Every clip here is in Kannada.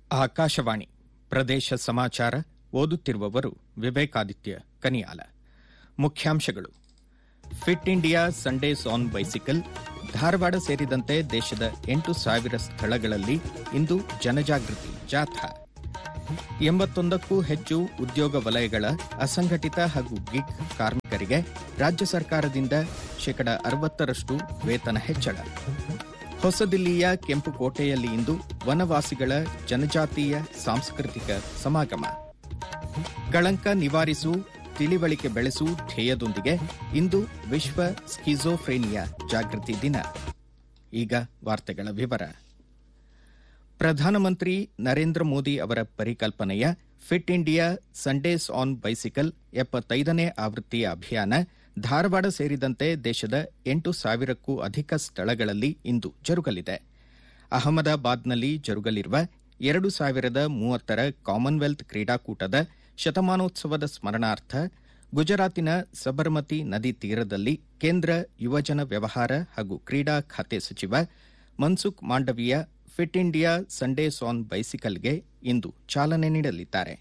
ಆಕಾಶವಾಣಿ ಪ್ರದೇಶ ಸಮಾಚಾರ ಓದುತ್ತಿರುವವರು ವಿವೇಕಾದಿತ್ಯ ಕನಿಯಾಲ ಮುಖ್ಯಾಂಶಗಳು Fit India Sundays on bicycle Dharwad ಸೇರಿದಂತೆ ದೇಶದ ಎಂಟು ಸಾವಿರ ಸ್ಥಳಗಳಲ್ಲಿ ಇಂದು ಜನಜಾಗೃತಿ ಜಾಥಾ ಎಂಬತ್ತೊಂದಕ್ಕೂ ಹೆಚ್ಚು ಉದ್ಯೋಗ ವಲಯಗಳ ಅಸಂಘಟಿತ ಹಾಗೂ ಗಿಗ್ ಕಾರ್ಮಿಕರಿಗೆ ರಾಜ್ಯ ಸರ್ಕಾರದಿಂದ ಶೇಕಡ ಅರವತ್ತರಷ್ಟು ವೇತನ ಹೆಚ್ಚಳ ಹೊಸದಿಲ್ಲಿಯ ಕೆಂಪುಕೋಟೆಯಲ್ಲಿ ಇಂದು ವನವಾಸಿಗಳ ಜನಜಾತೀಯ ಸಾಂಸ್ಕೃತಿಕ ಸಮಾಗಮ ಕಳಂಕ ನಿವಾರಿಸು ತಿಳಿವಳಿಕೆ ಬೆಳೆಸು ಧ್ಯೇಯದೊಂದಿಗೆ ಇಂದು ವಿಶ್ವ ಸ್ಕಿಜೋಫ್ರೇನಿಯಾ ಜಾಗೃತಿ ದಿನ ಈಗ ವಾರ್ತೆಗಳ ವಿವರ ಪ್ರಧಾನಮಂತ್ರಿ ನರೇಂದ್ರ ಮೋದಿ ಅವರ ಪರಿಕಲ್ಪನೆಯ Fit India Sundays on bicycle ಎಪ್ಪತ್ತೈದನೇ ಆವೃತ್ತಿಯ ಅಭಿಯಾನ ಧಾರವಾಡ ಸೇರಿದಂತೆ ದೇಶದ ಎಂಟು ಸಾವಿರಕ್ಕೂ ಅಧಿಕ ಸ್ಥಳಗಳಲ್ಲಿ ಇಂದು ಜರುಗಲಿದೆ ಅಹಮದಾಬಾದ್ನಲ್ಲಿ ಜರುಗಲಿರುವ ಎರಡು ಸಾವಿರದ ಮೂವತ್ತರ ಕಾಮನ್ವೆಲ್ತ್ ಕ್ರೀಡಾಕೂಟದ ಶತಮಾನೋತ್ಸವದ ಸ್ಮರಣಾರ್ಥ ಗುಜರಾತಿನ ಸಬರಮತಿ ನದಿ ತೀರದಲ್ಲಿ ಕೇಂದ್ರ ಯುವಜನ ವ್ಯವಹಾರ ಹಾಗೂ ಕ್ರೀಡಾ ಖಾತೆ ಸಚಿವ Mansukh Mandaviya Fit India Sundays on ಬೈಸಿಕಲ್ಗೆ ಇಂದು ಚಾಲನೆ ನೀಡಲಿದ್ದಾರೆ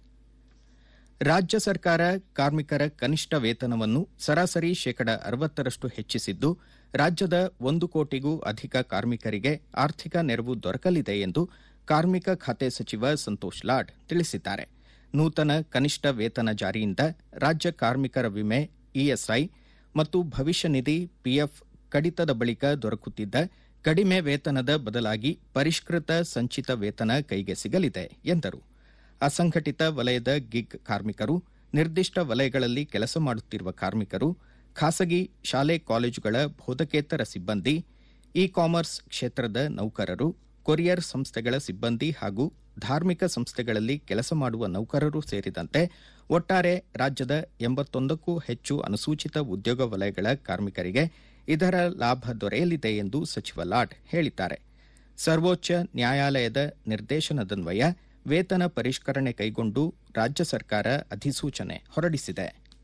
ರಾಜ್ಯ ಸರ್ಕಾರ ಕಾರ್ಮಿಕರ ಕನಿಷ್ಠ ವೇತನವನ್ನು ಸರಾಸರಿ ಶೇಕಡ ಅರವತ್ತರಷ್ಟು ಹೆಚ್ಚಿಸಿದ್ದು ರಾಜ್ಯದ ಒಂದು ಕೋಟಿಗೂ ಅಧಿಕ ಕಾರ್ಮಿಕರಿಗೆ ಆರ್ಥಿಕ ನೆರವು ದೊರಕಲಿದೆ ಎಂದು ಕಾರ್ಮಿಕ ಖಾತೆ ಸಚಿವ ಸಂತೋಷ್ ಲಾಡ್ ತಿಳಿಸಿದ್ದಾರೆ ನೂತನ ಕನಿಷ್ಠ ವೇತನ ಜಾರಿಯಿಂದ ರಾಜ್ಯ ಕಾರ್ಮಿಕರ ವಿಮೆ ಇಎಸ್ಐ ಮತ್ತು ಭವಿಷ್ಯ ನಿಧಿ ಪಿಎಫ್ ಕಡಿತದ ಬಳಿಕ ದೊರಕುತ್ತಿದ್ದ ಕಡಿಮೆ ವೇತನದ ಬದಲಾಗಿ ಪರಿಷ್ಕೃತ ಸಂಚಿತ ವೇತನ ಕೈಗೆ ಸಿಗಲಿದೆ ಎಂದರು ಅಸಂಘಟಿತ ವಲಯದ ಗಿಗ್ ಕಾರ್ಮಿಕರು ನಿರ್ದಿಷ್ಟ ವಲಯಗಳಲ್ಲಿ ಕೆಲಸ ಮಾಡುತ್ತಿರುವ ಕಾರ್ಮಿಕರು ಖಾಸಗಿ ಶಾಲೆ ಕಾಲೇಜುಗಳ ಬೋಧಕೇತರ ಸಿಬ್ಬಂದಿ ಇ ಕಾಮರ್ಸ್ ಕ್ಷೇತ್ರದ ನೌಕರರು ಕೊರಿಯರ್ ಸಂಸ್ಥೆಗಳ ಸಿಬ್ಬಂದಿ ಹಾಗೂ ಧಾರ್ಮಿಕ ಸಂಸ್ಥೆಗಳಲ್ಲಿ ಕೆಲಸ ಮಾಡುವ ನೌಕರರು ಸೇರಿದಂತೆ ಒಟ್ಟಾರೆ ರಾಜ್ಯದ ಎಂಬತ್ತೊಂದಕ್ಕೂ ಹೆಚ್ಚು ಅನುಸೂಚಿತ ಉದ್ಯೋಗ ವಲಯಗಳ ಕಾರ್ಮಿಕರಿಗೆ ಇದರ ಲಾಭ ದೊರೆಯಲಿದೆ ಎಂದು ಸಚಿವ ಲಾಡ್ ಹೇಳಿದ್ದಾರೆ ಸರ್ವೋಚ್ಚ ನ್ಯಾಯಾಲಯದ ನಿರ್ದೇಶನದನ್ವಯ ವೇತನ ಪರಿಷ್ಕರಣೆ ಕೈಗೊಂಡು ರಾಜ್ಯ ಸರ್ಕಾರ ಅಧಿಸೂಚನೆ ಹೊರಡಿಸಿದೆ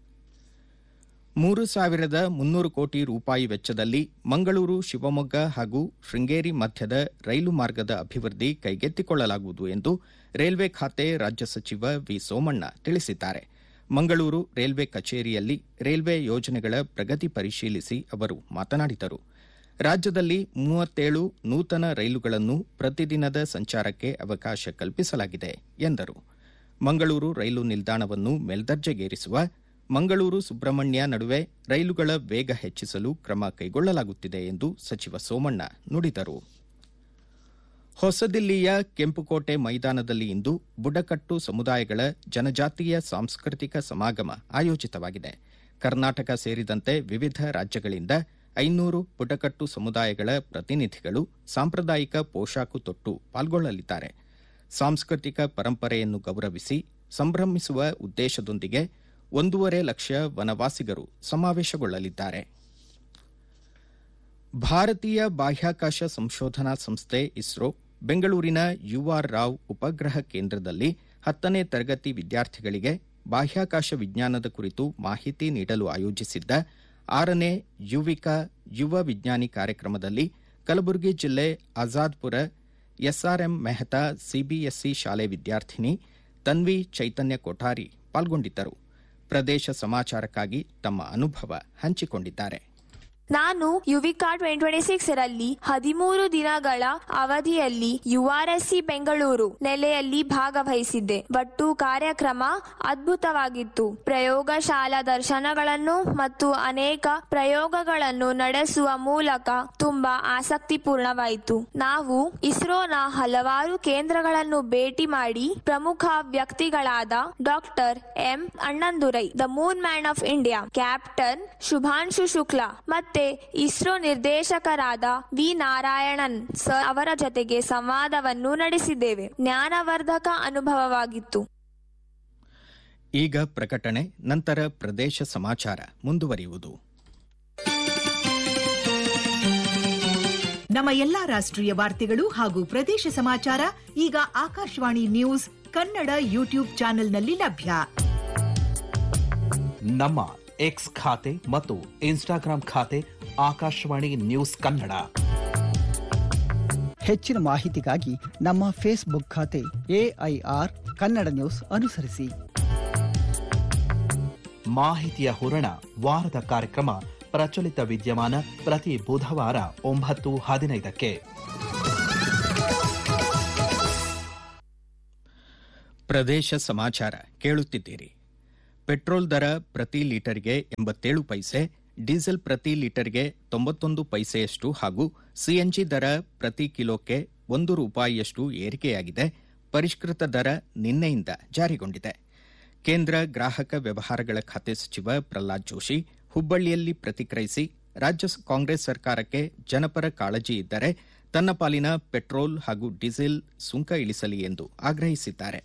ಮೂರು ಸಾವಿರದ ಮುನ್ನೂರು ಕೋಟಿ ರೂಪಾಯಿ ವೆಚ್ಚದಲ್ಲಿ ಮಂಗಳೂರು ಶಿವಮೊಗ್ಗ ಹಾಗೂ ಶೃಂಗೇರಿ ಮಧ್ಯದ ರೈಲು ಮಾರ್ಗದ ಅಭಿವೃದ್ಧಿ ಕೈಗೆತ್ತಿಕೊಳ್ಳಲಾಗುವುದು ಎಂದು ರೈಲ್ವೆ ಖಾತೆ ರಾಜ್ಯ ಸಚಿವ ವಿ ಸೋಮಣ್ಣ ತಿಳಿಸಿದ್ದಾರೆ ಮಂಗಳೂರು ರೈಲ್ವೆ ಕಚೇರಿಯಲ್ಲಿ ರೈಲ್ವೆ ಯೋಜನೆಗಳ ಪ್ರಗತಿ ಪರಿಶೀಲಿಸಿ ಅವರು ಮಾತನಾಡಿದರು ರಾಜ್ಯದಲ್ಲಿ ಮೂವತ್ತೇಳು ನೂತನ ರೈಲುಗಳನ್ನು ಪ್ರತಿದಿನದ ಸಂಚಾರಕ್ಕೆ ಅವಕಾಶ ಕಲ್ಪಿಸಲಾಗಿದೆ ಎಂದರು ಮಂಗಳೂರು ರೈಲು ನಿಲ್ದಾಣವನ್ನು ಮೇಲ್ದರ್ಜೆಗೇರಿಸುವ ಮಂಗಳೂರು ಸುಬ್ರಹ್ಮಣ್ಯ ನಡುವೆ ರೈಲುಗಳ ವೇಗ ಹೆಚ್ಚಿಸಲು ಕ್ರಮ ಕೈಗೊಳ್ಳಲಾಗುತ್ತಿದೆ ಎಂದು ಸಚಿವ ಸೋಮಣ್ಣ ನುಡಿದರು ಹೊಸದಿಲ್ಲಿಯ ಕೆಂಪುಕೋಟೆ ಮೈದಾನದಲ್ಲಿ ಇಂದು ಬುಡಕಟ್ಟು ಸಮುದಾಯಗಳ ಜನಜಾತೀಯ ಸಾಂಸ್ಕೃತಿಕ ಸಮಾಗಮ ಆಯೋಜಿತವಾಗಿದೆ ಕರ್ನಾಟಕ ಸೇರಿದಂತೆ ವಿವಿಧ ರಾಜ್ಯಗಳಿಂದ ಐನೂರು ಬುಡಕಟ್ಟು ಸಮುದಾಯಗಳ ಪ್ರತಿನಿಧಿಗಳು ಸಾಂಪ್ರದಾಯಿಕ ಪೋಷಾಕು ತೊಟ್ಟು ಪಾಲ್ಗೊಳ್ಳಲಿದ್ದಾರೆ ಸಾಂಸ್ಕೃತಿಕ ಪರಂಪರೆಯನ್ನು ಗೌರವಿಸಿ ಸಂಭ್ರಮಿಸುವ ಉದ್ದೇಶದೊಂದಿಗೆ ಒಂದೂವರೆ ಲಕ್ಷ ವನವಾಸಿಗರು ಸಮಾವೇಶಗೊಳ್ಳಲಿದ್ದಾರೆ ಭಾರತೀಯ ಬಾಹ್ಯಾಕಾಶ ಸಂಶೋಧನಾ ಸಂಸ್ಥೆ ಇಸ್ರೋ ಬೆಂಗಳೂರಿನ ಯುಆರ್ ರಾವ್ ಉಪಗ್ರಹ ಕೇಂದ್ರದಲ್ಲಿ ಹತ್ತನೇ ತರಗತಿ ವಿದ್ಯಾರ್ಥಿಗಳಿಗೆ ಬಾಹ್ಯಾಕಾಶ ವಿಜ್ಞಾನದ ಕುರಿತು ಮಾಹಿತಿ ನೀಡಲು ಆಯೋಜಿಸಿದ್ದ ಆರನೇ ಯುವಿಕಾ ಯುವ ವಿಜ್ಞಾನಿ ಕಾರ್ಯಕ್ರಮದಲ್ಲಿ ಕಲಬುರಗಿ ಜಿಲ್ಲೆ ಆಜಾದ್ಪುರ ಎಸ್ಆರ್ಎಂ ಮೆಹ್ತಾ ಸಿಬಿಎಸ್ಇ ಶಾಲೆ ವಿದ್ಯಾರ್ಥಿನಿ ತನ್ವಿ ಚೈತನ್ಯ ಕೊಠಾರಿ ಪಾಲ್ಗೊಂಡಿದ್ದರು ಪ್ರದೇಶ ಸಮಾಚಾರಕ್ಕಾಗಿ ತಮ್ಮ ಅನುಭವ ಹಂಚಿಕೊಂಡಿದ್ದಾರೆ ನಾನು ಯುವಿಕಾ ಟ್ವೆಂಟಿ ಟ್ವೆಂಟಿ ಸಿಕ್ಸ್ ರಲ್ಲಿ ಹದಿಮೂರು ದಿನಗಳ ಅವಧಿಯಲ್ಲಿ ಯುಆರ್ಎಸ್ಸಿ ಬೆಂಗಳೂರು ನೆಲೆಯಲ್ಲಿ ಭಾಗವಹಿಸಿದ್ದೆ ಒಟ್ಟು ಕಾರ್ಯಕ್ರಮ ಅದ್ಭುತವಾಗಿತ್ತು ಪ್ರಯೋಗಶಾಲಾ ದರ್ಶನಗಳನ್ನು ಮತ್ತು ಅನೇಕ ಪ್ರಯೋಗಗಳನ್ನು ನಡೆಸುವ ಮೂಲಕ ತುಂಬಾ ಆಸಕ್ತಿಪೂರ್ಣವಾಯಿತು ನಾವು ಇಸ್ರೋನ ಹಲವಾರು ಕೇಂದ್ರಗಳನ್ನು ಭೇಟಿ ಮಾಡಿ ಪ್ರಮುಖ ವ್ಯಕ್ತಿಗಳಾದ doctor M Annadurai the moon man of India captain Shubhanshu Shukla ಮತ್ತೆ ಇಸ್ರೋ ನಿರ್ದೇಶಕರಾದ ವಿ ನಾರಾಯಣನ್ ಸರ್ ಅವರ ಜೊತೆಗೆ ಸಂವಾದವನ್ನು ನಡೆಸಿದ್ದೇವೆ ಜ್ಞಾನವರ್ಧಕ ಅನುಭವವಾಗಿತ್ತು ಈಗ ಪ್ರಕಟಣೆ ನಂತರ ಪ್ರದೇಶ ಸಮಾಚಾರ ಮುಂದುವರಿಯುವುದು ನಮ್ಮ ಎಲ್ಲಾ ರಾಷ್ಟ್ರೀಯ ವಾರ್ತೆಗಳು ಹಾಗೂ ಪ್ರದೇಶ ಸಮಾಚಾರ ಈಗ ಆಕಾಶವಾಣಿ ನ್ಯೂಸ್ ಕನ್ನಡ ಯೂಟ್ಯೂಬ್ ಚಾನೆಲ್ನಲ್ಲಿ ಲಭ್ಯ ನಮ್ಮ ಎಕ್ಸ್ ಖಾತೆ ಮತ್ತು ಇನ್ಸ್ಟಾಗ್ರಾಂ ಖಾತೆ ಆಕಾಶವಾಣಿ ನ್ಯೂಸ್ ಕನ್ನಡ ಹೆಚ್ಚಿನ ಮಾಹಿತಿಗಾಗಿ ನಮ್ಮ ಫೇಸ್ಬುಕ್ ಖಾತೆ ಎಐಆರ್ ಕನ್ನಡ ನ್ಯೂಸ್ ಅನುಸರಿಸಿ ಮಾಹಿತಿಯ ಹೂರಣ ವಾರದ ಕಾರ್ಯಕ್ರಮ ಪ್ರಚಲಿತ ವಿದ್ಯಮಾನ ಪ್ರತಿ ಬುಧವಾರ ಒಂಬತ್ತು ಹದಿನೈದಕ್ಕೆ ಪ್ರದೇಶ ಸಮಾಚಾರ ಕೇಳುತ್ತಿದ್ದೀರಿ ಪೆಟ್ರೋಲ್ ದರ ಪ್ರತಿ ಲೀಟರ್ಗೆ ಎಂಬತ್ತೇಳು ಪೈಸೆ ಡೀಸೆಲ್ ಪ್ರತಿ ಲೀಟರ್ಗೆ ತೊಂಬತ್ತೊಂದು ಪೈಸೆಯಷ್ಟು ಹಾಗೂ ಸಿಎನ್ಜಿ ದರ ಪ್ರತಿ ಕಿಲೋಕ್ಕೆ ಒಂದು ರೂಪಾಯಿಯಷ್ಟು ಏರಿಕೆಯಾಗಿದೆ ಪರಿಷ್ಕೃತ ದರ ನಿನ್ನೆಯಿಂದ ಜಾರಿಗೊಂಡಿದೆ ಕೇಂದ್ರ ಗ್ರಾಹಕ ವ್ಯವಹಾರಗಳ ಖಾತೆ ಸಚಿವ ಪ್ರಹ್ಲಾದ್ ಜೋಶಿ ಹುಬ್ಬಳ್ಳಿಯಲ್ಲಿ ಪ್ರತಿಕ್ರಿಯಿಸಿ ರಾಜ್ಯ ಕಾಂಗ್ರೆಸ್ ಸರ್ಕಾರಕ್ಕೆ ಜನಪರ ಕಾಳಜಿ ಇದ್ದರೆ ತನ್ನ ಪಾಲಿನ ಪೆಟ್ರೋಲ್ ಹಾಗೂ ಡೀಸೆಲ್ ಸುಂಕ ಇಳಿಸಲಿ ಎಂದು ಆಗ್ರಹಿಸಿದ್ದಾರೆ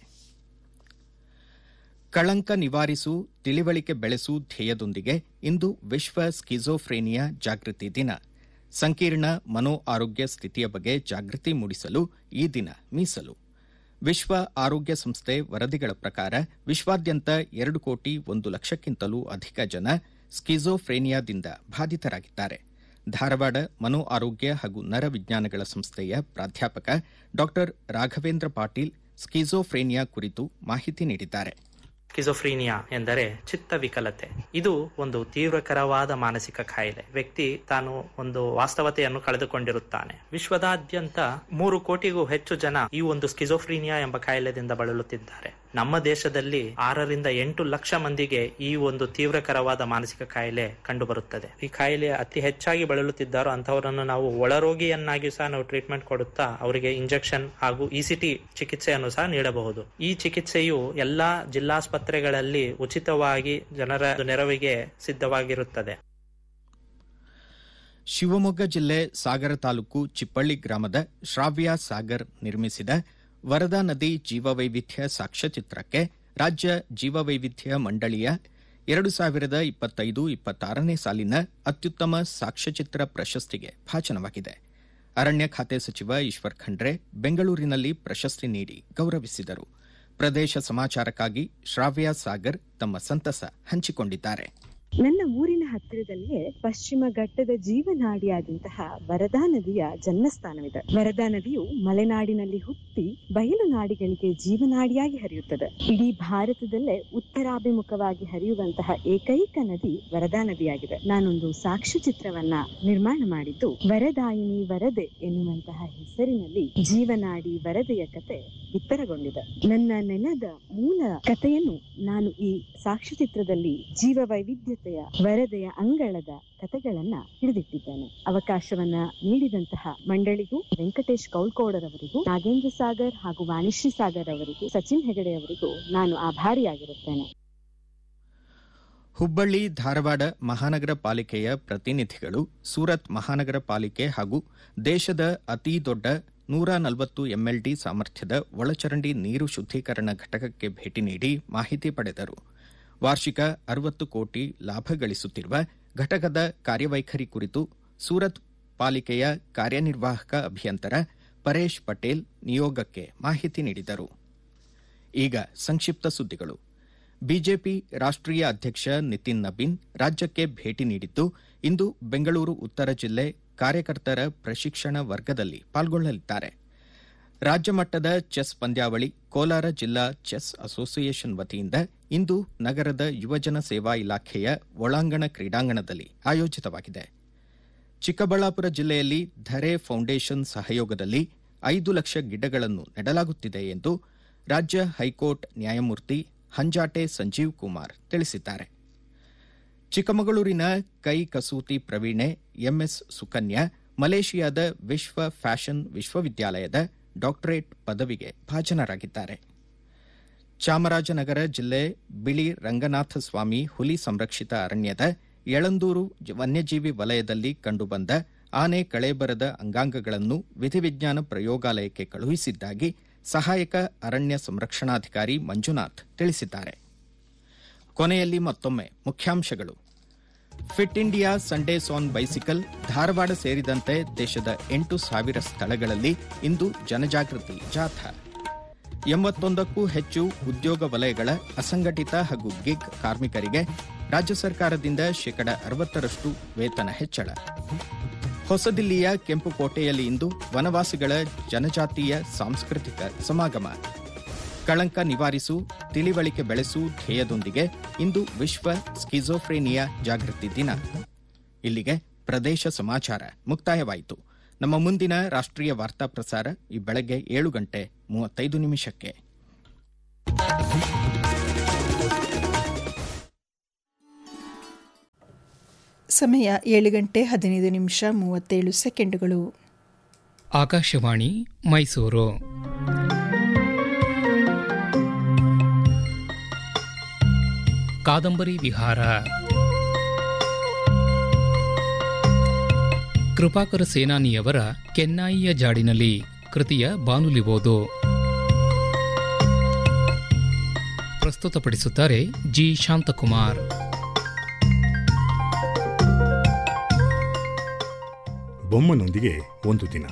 ಕಳಂಕ ನಿವಾರಿಸು ತಿಳಿವಳಿಕೆ ಬೆಳೆಸು ಧ್ಯೇಯದೊಂದಿಗೆ ಇಂದು ವಿಶ್ವ ಸ್ಕಿಜೋಫ್ರೇನಿಯಾ ಜಾಗೃತಿ ದಿನ ಸಂಕೀರ್ಣ ಮನೋ ಆರೋಗ್ಯ ಸ್ಥಿತಿಯ ಬಗ್ಗೆ ಜಾಗೃತಿ ಮೂಡಿಸಲು ಈ ದಿನ ಮೀಸಲು ವಿಶ್ವ ಆರೋಗ್ಯ ಸಂಸ್ಥೆ ವರದಿಗಳ ಪ್ರಕಾರ ವಿಶ್ವಾದ್ಯಂತ ಎರಡು ಕೋಟಿ ಒಂದು ಲಕ್ಷಕ್ಕಿಂತಲೂ ಅಧಿಕ ಜನ ಸ್ಕಿಜೋಫ್ರೇನಿಯಾದಿಂದ ಬಾಧಿತರಾಗಿದ್ದಾರೆ ಧಾರವಾಡ ಮನೋ ಆರೋಗ್ಯ ಹಾಗೂ ನರ ವಿಜ್ಞಾನಗಳ ಸಂಸ್ಥೆಯ ಪ್ರಾಧ್ಯಾಪಕ ಡಾ ರಾಘವೇಂದ್ರ ಪಾಟೀಲ್ ಸ್ಕಿಜೋಫ್ರೇನಿಯಾ ಕುರಿತು ಮಾಹಿತಿ ನೀಡಿದ್ದಾರೆ ಸ್ಕಿಜೋಫ್ರೀನಿಯಾ ಎಂದರೆ ಚಿತ್ತ ವಿಕಲತೆ ಇದು ಒಂದು ತೀವ್ರಕರವಾದ ಮಾನಸಿಕ ಕಾಯಿಲೆ ವ್ಯಕ್ತಿ ತಾನು ಒಂದು ವಾಸ್ತವತೆಯನ್ನು ಕಳೆದುಕೊಂಡಿರುತ್ತಾನೆ ವಿಶ್ವದಾದ್ಯಂತ ಮೂರು ಕೋಟಿಗೂ ಹೆಚ್ಚು ಜನ ಈ ಒಂದು ಸ್ಕಿಜೋಫ್ರೀನಿಯಾ ಎಂಬ ಕಾಯಿಲೆದಿಂದ ಬಳಲುತ್ತಿದ್ದಾರೆ ನಮ್ಮ ದೇಶದಲ್ಲಿ ಆರರಿಂದ ಎಂಟು ಲಕ್ಷ ಮಂದಿಗೆ ಈ ಒಂದು ತೀವ್ರಕರವಾದ ಮಾನಸಿಕ ಕಾಯಿಲೆ ಕಂಡುಬರುತ್ತದೆ ಈ ಕಾಯಿಲೆ ಅತಿ ಹೆಚ್ಚಾಗಿ ಬಳಲುತ್ತಿದ್ದಾರೋ ಅಂತವರನ್ನು ನಾವು ಒಳರೋಗಿಯನ್ನಾಗಿ ಸಹ ನಾವು ಟ್ರೀಟ್ಮೆಂಟ್ ಕೊಡುತ್ತಾ ಅವರಿಗೆ ಇಂಜೆಕ್ಷನ್ ಹಾಗೂ ಇಸಿಟಿ ಚಿಕಿತ್ಸೆಯನ್ನು ಸಹ ನೀಡಬಹುದು ಈ ಚಿಕಿತ್ಸೆಯು ಎಲ್ಲಾ ಜಿಲ್ಲಾಸ್ಪತ್ರೆಗಳಲ್ಲಿ ಉಚಿತವಾಗಿ ಜನರ ನೆರವಿಗೆ ಸಿದ್ಧವಾಗಿರುತ್ತದೆ ಶಿವಮೊಗ್ಗ ಜಿಲ್ಲೆ ಸಾಗರ ತಾಲೂಕು ಚಿಪ್ಪಳ್ಳಿ ಗ್ರಾಮದ ಶ್ರಾವ್ಯ ಸಾಗರ್ ನಿರ್ಮಿಸಿದ ವರದಾ ನದಿ ಜೀವವೈವಿಧ್ಯ ಸಾಕ್ಷ್ಯಚಿತ್ರಕ್ಕೆ ರಾಜ್ಯ ಜೀವವೈವಿಧ್ಯ ಮಂಡಳಿಯ ಎರಡು ಸಾವಿರದ ಇಪ್ಪತ್ತೈದು ಇಪ್ಪತ್ತಾರನೇ ಸಾಲಿನ ಅತ್ಯುತ್ತಮ ಸಾಕ್ಷ್ಯಚಿತ್ರ ಪ್ರಶಸ್ತಿಗೆ ಭಾಜನವಾಗಿದೆ ಅರಣ್ಯ ಖಾತೆ ಸಚಿವ ಈಶ್ವರ್ ಖಂಡ್ರೆ ಬೆಂಗಳೂರಿನಲ್ಲಿ ಪ್ರಶಸ್ತಿ ನೀಡಿ ಗೌರವಿಸಿದರು ಪ್ರದೇಶ ಸಮಾಚಾರಕ್ಕಾಗಿ ಶ್ರಾವ್ಯ ಸಾಗರ್ ತಮ್ಮ ಸಂತಸ ಹಂಚಿಕೊಂಡಿದ್ದಾರೆ ನನ್ನ ಊರಿನ ಹತ್ತಿರದಲ್ಲಿಯೇ ಪಶ್ಚಿಮ ಘಟ್ಟದ ಜೀವನಾಡಿಯಾದಂತಹ ವರದಾ ನದಿಯ ಜನ್ಮಸ್ಥಾನವಿದೆ ವರದಾ ನದಿಯು ಮಲೆನಾಡಿನಲ್ಲಿ ಹುಟ್ಟಿ ಬಯಲು ನಾಡಿಗಳಿಗೆ ಜೀವನಾಡಿಯಾಗಿ ಹರಿಯುತ್ತದೆ ಇಡೀ ಭಾರತದಲ್ಲೇ ಉತ್ತರಾಭಿಮುಖವಾಗಿ ಹರಿಯುವಂತಹ ಏಕೈಕ ನದಿ ವರದಾ ನದಿಯಾಗಿದೆ ನಾನೊಂದು ಸಾಕ್ಷ್ಯಚಿತ್ರವನ್ನ ನಿರ್ಮಾಣ ಮಾಡಿದ್ದು ವರದಾಯಿನಿ ವರದೆ ಎನ್ನುವಂತಹ ಹೆಸರಿನಲ್ಲಿ ಜೀವನಾಡಿ ವರದೆಯ ಕತೆ ಬಿತ್ತರಗೊಂಡಿದೆ ನನ್ನ ನೆಲದ ಮೂಲ ಕಥೆಯನ್ನು ನಾನು ಈ ಸಾಕ್ಷ್ಯಚಿತ್ರದಲ್ಲಿ ಜೀವ ವೈವಿಧ್ಯತೆಯ ವರದೆಯ ಅಂಗಳದ ಕಥೆಗಳನ್ನ ಹಿಡಿದಿಟ್ಟಿದ್ದೇನೆ ಅವಕಾಶವನ್ನ ನೀಡಿದಂತಹ ಮಂಡಳಿಗೂ ವೆಂಕಟೇಶ್ ಕೌಲ್ಕೋಡರವರಿಗೂ ನಾಗೇಂದ್ರ ಸಾಗರ್ ಹಾಗೂ ವಾಣಿಶ್ರೀ ಸಾಗರ್ ಅವರಿಗೂ ಸಚಿನ್ ಹೆಗಡೆ ಅವರಿಗೂ ನಾನು ಆಭಾರಿಯಾಗಿರುತ್ತೇನೆ ಹುಬ್ಬಳ್ಳಿ ಧಾರವಾಡ ಮಹಾನಗರ ಪಾಲಿಕೆಯ ಪ್ರತಿನಿಧಿಗಳು ಸೂರತ್ ಮಹಾನಗರ ಪಾಲಿಕೆ ಹಾಗೂ ದೇಶದ ಅತಿ ದೊಡ್ಡ ನೂರ ನಲವತ್ತು ಎಂಎಲ್ಡಿ ಸಾಮರ್ಥ್ಯದ ಒಳಚರಂಡಿ ನೀರು ಶುದ್ದೀಕರಣ ಘಟಕಕ್ಕೆ ಭೇಟಿ ನೀಡಿ ಮಾಹಿತಿ ಪಡೆದರು ವಾರ್ಷಿಕ ಅರವತ್ತು ಕೋಟಿ ಲಾಭ ಗಳಿಸುತ್ತಿರುವ ಘಟಕದ ಕಾರ್ಯವೈಖರಿ ಕುರಿತು ಸೂರತ್ ಪಾಲಿಕೆಯ ಕಾರ್ಯನಿರ್ವಾಹಕ ಅಭಿಯಂತರ ಪರೇಶ್ ಪಟೇಲ್ ನಿಯೋಗಕ್ಕೆ ಮಾಹಿತಿ ನೀಡಿದರು ಈಗ ಸಂಕ್ಷಿಪ್ತ ಸುದ್ದಿಗಳು ಬಿಜೆಪಿ ರಾಷ್ಟ್ರೀಯ ಅಧ್ಯಕ್ಷ ನಿತಿನ್ ನಬೀನ್ ರಾಜ್ಯಕ್ಕೆ ಭೇಟಿ ನೀಡಿದ್ದು ಇಂದು ಬೆಂಗಳೂರು ಉತ್ತರ ಜಿಲ್ಲೆ ಕಾರ್ಯಕರ್ತರ ಪ್ರಶಿಕ್ಷಣ ವರ್ಗದಲ್ಲಿ ಪಾಲ್ಗೊಳ್ಳಲಿದ್ದಾರೆ ರಾಜ್ಯ ಮಟ್ಟದ ಚೆಸ್ ಪಂದ್ಯಾವಳಿ ಕೋಲಾರ ಜಿಲ್ಲಾ ಚೆಸ್ ಅಸೋಸಿಯೇಷನ್ ವತಿಯಿಂದ ಇಂದು ನಗರದ ಯುವಜನ ಸೇವಾ ಇಲಾಖೆಯ ಒಳಾಂಗಣ ಕ್ರೀಡಾಂಗಣದಲ್ಲಿ ಆಯೋಜಿತವಾಗಿದೆ ಚಿಕ್ಕಬಳ್ಳಾಪುರ ಜಿಲ್ಲೆಯಲ್ಲಿ ಧರೆ ಫೌಂಡೇಶನ್ ಸಹಯೋಗದಲ್ಲಿ ಐದು ಲಕ್ಷ ಗಿಡಗಳನ್ನು ನೆಡಲಾಗುತ್ತಿದೆ ಎಂದು ರಾಜ್ಯ ಹೈಕೋರ್ಟ್ ನ್ಯಾಯಮೂರ್ತಿ ಹಂಜಾಟೆ ಸಂಜೀವ್ ಕುಮಾರ್ ತಿಳಿಸಿದ್ದಾರೆ ಚಿಕ್ಕಮಗಳೂರಿನ ಕೈ ಕಸೂತಿ ಪ್ರವೀಣೆ ಎಂಎಸ್ ಸುಕನ್ಯಾ ಮಲೇಷಿಯಾದ ವಿಶ್ವ ಫ್ಯಾಷನ್ ವಿಶ್ವವಿದ್ಯಾಲಯದ ಡಾಕ್ಟರೇಟ್ ಪದವಿಗೆ ಭಾಜನರಾಗಿದ್ದಾರೆ ಚಾಮರಾಜನಗರ ಜಿಲ್ಲೆ ಬಿಳಿ ರಂಗನಾಥ ಸ್ವಾಮಿ ಹುಲಿ ಸಂರಕ್ಷಿತ ಅರಣ್ಯದ ಯಳಂದೂರು ವನ್ಯಜೀವಿ ವಲಯದಲ್ಲಿ ಕಂಡುಬಂದ ಆನೆ ಕಳೇಬರದ ಅಂಗಾಂಗಗಳನ್ನು ವಿಧಿವಿಜ್ಞಾನ ಪ್ರಯೋಗಾಲಯಕ್ಕೆ ಕಳುಹಿಸಿದ್ದಾಗಿ ಸಹಾಯಕ ಅರಣ್ಯ ಸಂರಕ್ಷಣಾಧಿಕಾರಿ ಮಂಜುನಾಥ್ ತಿಳಿಸಿದ್ದಾರೆ ಕೊನೆಯಲ್ಲಿ ಮತ್ತೊಮ್ಮೆ ಮುಖ್ಯಾಂಶಗಳು Fit India Sundays on bicycle Dharwad ಸೇರಿದಂತೆ ದೇಶದ ಎಂಟು ಸಾವಿರ ಸ್ಥಳಗಳಲ್ಲಿ ಇಂದು ಜನಜಾಗೃತಿ ಜಾಥಾ ಎಂಬತ್ತೊಂದಕ್ಕೂ ಹೆಚ್ಚು ಉದ್ಯೋಗ ವಲಯಗಳ ಅಸಂಘಟಿತ ಹಾಗೂ ಗಿಗ್ ಕಾರ್ಮಿಕರಿಗೆ ರಾಜ್ಯ ಸರ್ಕಾರದಿಂದ ಶೇಕಡ ಅರವತ್ತರಷ್ಟು ವೇತನ ಹೆಚ್ಚಳ ಹೊಸದಿಲ್ಲಿಯ ಕೆಂಪುಕೋಟೆಯಲ್ಲಿ ಇಂದು ವನವಾಸಿಗಳ ಜನಜಾತೀಯ ಸಾಂಸ್ಕೃತಿಕ ಸಮಾಗಮ ಕಳಂಕ ನಿವಾರಿಸು ತಿಳಿವಳಿಕೆ ಬೆಳೆಸು ಧ್ಯೇಯದೊಂದಿಗೆ ಇಂದು ವಿಶ್ವ ಸ್ಕಿಜೋಫ್ರೇನಿಯಾ ಜಾಗೃತಿ ದಿನ ಇಲ್ಲಿಗೆ ಪ್ರದೇಶ ಸಮಾಚಾರ ಮುಕ್ತಾಯವಾಯಿತು ನಮ್ಮ ಮುಂದಿನ ರಾಷ್ಟ್ರೀಯ ವಾರ್ತಾ ಪ್ರಸಾರ ಈ ಬೆಳಗ್ಗೆ ಏಳು ಗಂಟೆ ಮೂವತ್ತೈದು ನಿಮಿಷಕ್ಕೆ ಸಮಯ ಏಳು ಗಂಟೆ ಹದಿನೈದು ನಿಮಿಷ ಮೂವತ್ತೇಳು ಸೆಕೆಂಡುಗಳು ಆಕಾಶವಾಣಿ ಮೈಸೂರು ಕಾದಂಬರಿ ವಿಹಾರ ಕೃಪಾಕರ ಸೇನಾನಿಯವರ ಕೆನ್ನಾಯಿಯ ಜಾಡಿನಲ್ಲಿ ಕೃತಿಯ ಬಾನುಲಿ ಓದು ಪ್ರಸ್ತುತಪಡಿಸುತ್ತಾರೆ ಜಿ ಶಾಂತಕುಮಾರ್ ಬೊಮ್ಮನೊಂದಿಗೆ ಒಂದು ದಿನ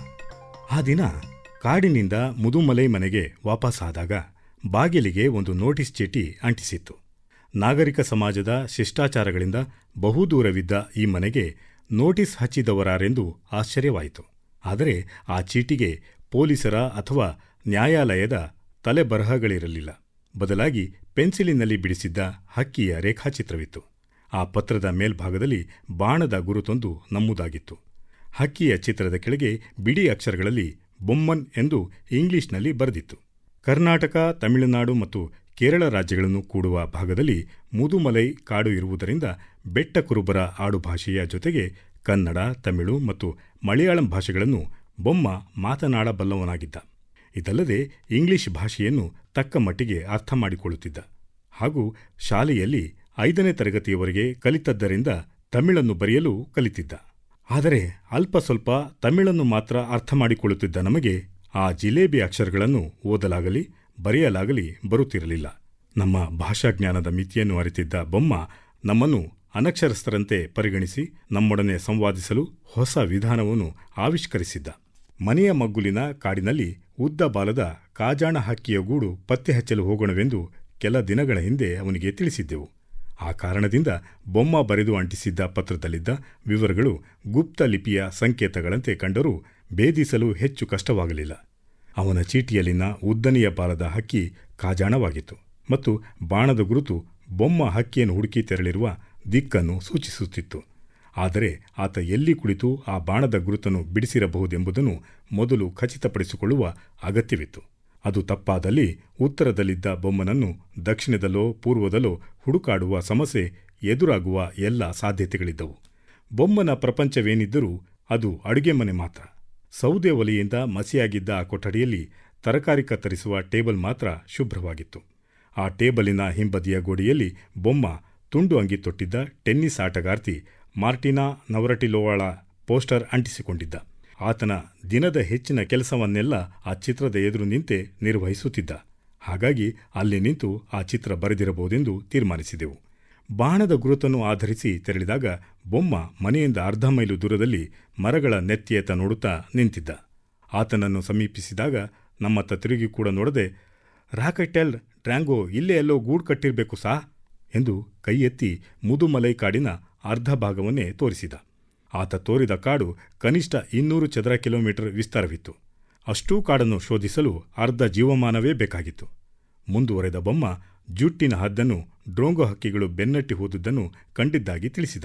ಆ ದಿನ ಕಾಡಿನಿಂದ ಮುದುಮಲೈ ಮನೆಗೆ ವಾಪಸ್ಸಾದಾಗ ಬಾಗಿಲಿಗೆ ಒಂದು ನೋಟಿಸ್ ಚೀಟಿ ಅಂಟಿಸಿತ್ತು ನಾಗರಿಕ ಸಮಾಜದ ಶಿಷ್ಟಾಚಾರಗಳಿಂದ ಬಹುದೂರವಿದ್ದ ಈ ಮನೆಗೆ ನೋಟಿಸ್ ಹಚ್ಚಿದವರಾರೆಂದು ಆಶ್ಚರ್ಯವಾಯಿತು ಆದರೆ ಆ ಚೀಟಿಗೆ ಪೊಲೀಸರ ಅಥವಾ ನ್ಯಾಯಾಲಯದ ತಲೆಬರಹಗಳಿರಲಿಲ್ಲ ಬದಲಾಗಿ ಪೆನ್ಸಿಲಿನಲ್ಲಿ ಬಿಡಿಸಿದ್ದ ಹಕ್ಕಿಯ ರೇಖಾಚಿತ್ರವಿತ್ತು ಆ ಪತ್ರದ ಮೇಲ್ಭಾಗದಲ್ಲಿ ಬಾಣದ ಗುರುತೊಂದು ನಮೂದಾಗಿತ್ತು ಹಕ್ಕಿಯ ಚಿತ್ರದ ಕೆಳಗೆ ಬಿಡಿ ಅಕ್ಷರಗಳಲ್ಲಿ ಬೊಮ್ಮನ್ ಎಂದು ಇಂಗ್ಲಿಷ್ನಲ್ಲಿ ಬರೆದಿತ್ತು ಕರ್ನಾಟಕ ತಮಿಳುನಾಡು ಮತ್ತು ಕೇರಳ ರಾಜ್ಯಗಳನ್ನು ಕೂಡುವ ಭಾಗದಲ್ಲಿ ಮುದುಮಲೈ ಕಾಡು ಇರುವುದರಿಂದ ಬೆಟ್ಟ ಕುರುಬರ ಆಡುಭಾಷೆಯ ಜೊತೆಗೆ ಕನ್ನಡ ತಮಿಳು ಮತ್ತು ಮಲಯಾಳಂ ಭಾಷೆಗಳನ್ನು ಬೊಮ್ಮ ಮಾತನಾಡಬಲ್ಲವನಾಗಿದ್ದ ಇದಲ್ಲದೆ ಇಂಗ್ಲಿಷ್ ಭಾಷೆಯನ್ನು ತಕ್ಕ ಮಟ್ಟಿಗೆ ಅರ್ಥ ಮಾಡಿಕೊಳ್ಳುತ್ತಿದ್ದ ಹಾಗೂ ಶಾಲೆಯಲ್ಲಿ ಐದನೇ ತರಗತಿಯವರೆಗೆ ಕಲಿತದ್ದರಿಂದ ತಮಿಳನ್ನು ಬರೆಯಲು ಕಲಿತಿದ್ದ ಆದರೆ ಅಲ್ಪ ಸ್ವಲ್ಪ ತಮಿಳನ್ನು ಮಾತ್ರ ಅರ್ಥ ಮಾಡಿಕೊಳ್ಳುತ್ತಿದ್ದ ನಮಗೆ ಆ ಜಿಲೇಬಿ ಅಕ್ಷರಗಳನ್ನು ಓದಲಾಗಲಿ ಬರೆಯಲಾಗಲಿ ಬರುತ್ತಿರಲಿಲ್ಲ ನಮ್ಮ ಭಾಷಾಜ್ಞಾನದ ಮಿತಿಯನ್ನು ಅರಿತಿದ್ದ ಬೊಮ್ಮ ನಮ್ಮನ್ನು ಅನಕ್ಷರಸ್ಥರಂತೆ ಪರಿಗಣಿಸಿ ನಮ್ಮೊಡನೆ ಸಂವಾದಿಸಲು ಹೊಸ ವಿಧಾನವನ್ನು ಆವಿಷ್ಕರಿಸಿದ್ದ ಮನೆಯ ಮಗ್ಗುಲಿನ ಕಾಡಿನಲ್ಲಿ ಉದ್ದ ಬಾಲದ ಕಾಜಾಣ ಹಕ್ಕಿಯ ಗೂಡು ಪತ್ತೆ ಹಚ್ಚಲು ಹೋಗೋಣವೆಂದು ಕೆಲ ದಿನಗಳ ಹಿಂದೆ ಅವನಿಗೆ ತಿಳಿಸಿದ್ದೆವು ಆ ಕಾರಣದಿಂದ ಬೊಮ್ಮ ಬರೆದು ಅಂಟಿಸಿದ್ದ ಪತ್ರದಲ್ಲಿದ್ದ ವಿವರಗಳು ಗುಪ್ತ ಲಿಪಿಯ ಸಂಕೇತಗಳಂತೆ ಕಂಡರೂ ಭೇದಿಸಲು ಹೆಚ್ಚು ಕಷ್ಟವಾಗಲಿಲ್ಲ ಅವನ ಚೀಟಿಯಲ್ಲಿನ ಉದ್ದನೆಯ ಬಾಲದ ಹಕ್ಕಿ ಕಾಜಾಣವಾಗಿತ್ತು ಮತ್ತು ಬಾಣದ ಗುರುತು ಬೊಮ್ಮ ಹಕ್ಕಿಯನ್ನು ಹುಡುಕಿ ತೆರಳಿರುವ ದಿಕ್ಕನ್ನು ಸೂಚಿಸುತ್ತಿತ್ತು ಆದರೆ ಆತ ಎಲ್ಲಿ ಕುಳಿತು ಆ ಬಾಣದ ಗುರುತನ್ನು ಬಿಡಿಸಿರಬಹುದೆಂಬುದನ್ನು ಮೊದಲು ಖಚಿತಪಡಿಸಿಕೊಳ್ಳುವ ಅಗತ್ಯವಿತ್ತು ಅದು ತಪ್ಪಾದಲ್ಲಿ ಉತ್ತರದಲ್ಲಿದ್ದ ಬೊಮ್ಮನನ್ನು ದಕ್ಷಿಣದಲ್ಲೋ ಪೂರ್ವದಲ್ಲೋ ಹುಡುಕಾಡುವ ಸಮಸ್ಯೆ ಎದುರಾಗುವ ಎಲ್ಲ ಸಾಧ್ಯತೆಗಳಿದ್ದವು ಬೊಮ್ಮನ ಪ್ರಪಂಚವೇನಿದ್ದರೂ ಅದು ಅಡುಗೆ ಮನೆ ಮಾತ್ರ ಸೌದೆ ಒಲೆಯಿಂದ ಮಸಿಯಾಗಿದ್ದ ಆ ಕೊಠಡಿಯಲ್ಲಿ ತರಕಾರಿ ಕತ್ತರಿಸುವ ಟೇಬಲ್ ಮಾತ್ರ ಶುಭ್ರವಾಗಿತ್ತು ಆ ಟೇಬಲಿನ ಹಿಂಬದಿಯ ಗೋಡೆಯಲ್ಲಿ ಬೊಮ್ಮ ತುಂಡು ಅಂಗಿ ತೊಟ್ಟಿದ್ದ ಟೆನ್ನಿಸ್ ಆಟಗಾರ್ತಿ ಮಾರ್ಟಿನಾ ನವರಟಿಲೋವಾಳ ಪೋಸ್ಟರ್ ಅಂಟಿಸಿಕೊಂಡಿದ್ದ ಆತನ ದಿನದ ಹೆಚ್ಚಿನ ಕೆಲಸವನ್ನೆಲ್ಲ ಆ ಚಿತ್ರದ ಎದುರು ನಿಂತೆ ನಿರ್ವಹಿಸುತ್ತಿದ್ದ ಹಾಗಾಗಿ ಅಲ್ಲಿ ನಿಂತು ಆ ಚಿತ್ರ ಬರೆದಿರಬಹುದೆಂದು ತೀರ್ಮಾನಿಸಿದೆವು ಬಾಣದ ಗುರುತನ್ನು ಆಧರಿಸಿ ತೆರಳಿದಾಗ ಬೊಮ್ಮ ಮನೆಯಿಂದ ಅರ್ಧ ಮೈಲು ದೂರದಲ್ಲಿ ಮರಗಳ ನೆತ್ತಿಯತ್ತ ನೋಡುತ್ತಾ ನಿಂತಿದ್ದ ಆತನನ್ನು ಸಮೀಪಿಸಿದಾಗ ನಮ್ಮತ್ತ ತಿರುಗಿ ಕೂಡ ನೋಡದೆ ರಾಕೆಟೆಲ್ ಡ್ರ್ಯಾಂಗೋ ಇಲ್ಲೇ ಎಲ್ಲೋ ಗೂಡು ಕಟ್ಟಿರಬೇಕು ಸಾ ಎಂದು ಕೈ ಎತ್ತಿ ಮುದುಮಲೈ ಕಾಡಿನ ಅರ್ಧ ಭಾಗವನ್ನೇ ತೋರಿಸಿದ ಆತ ತೋರಿದ ಕಾಡು ಕನಿಷ್ಠ ಇನ್ನೂರು ಚದರ ಕಿಲೋಮೀಟರ್ ವಿಸ್ತಾರವಿತ್ತು ಅಷ್ಟೂ ಕಾಡನ್ನು ಶೋಧಿಸಲು ಅರ್ಧ ಜೀವಮಾನವೇ ಬೇಕಾಗಿತ್ತು ಮುಂದುವರೆದ ಬೊಮ್ಮ ಜುಟ್ಟಿನ ಹದ್ದನ್ನು ಡ್ರೋಂಗೋ ಹಕ್ಕಿಗಳು ಬೆನ್ನಟ್ಟಿ ಹೋದುದನ್ನು ಕಂಡಿದ್ದಾಗಿ ತಿಳಿಸಿದ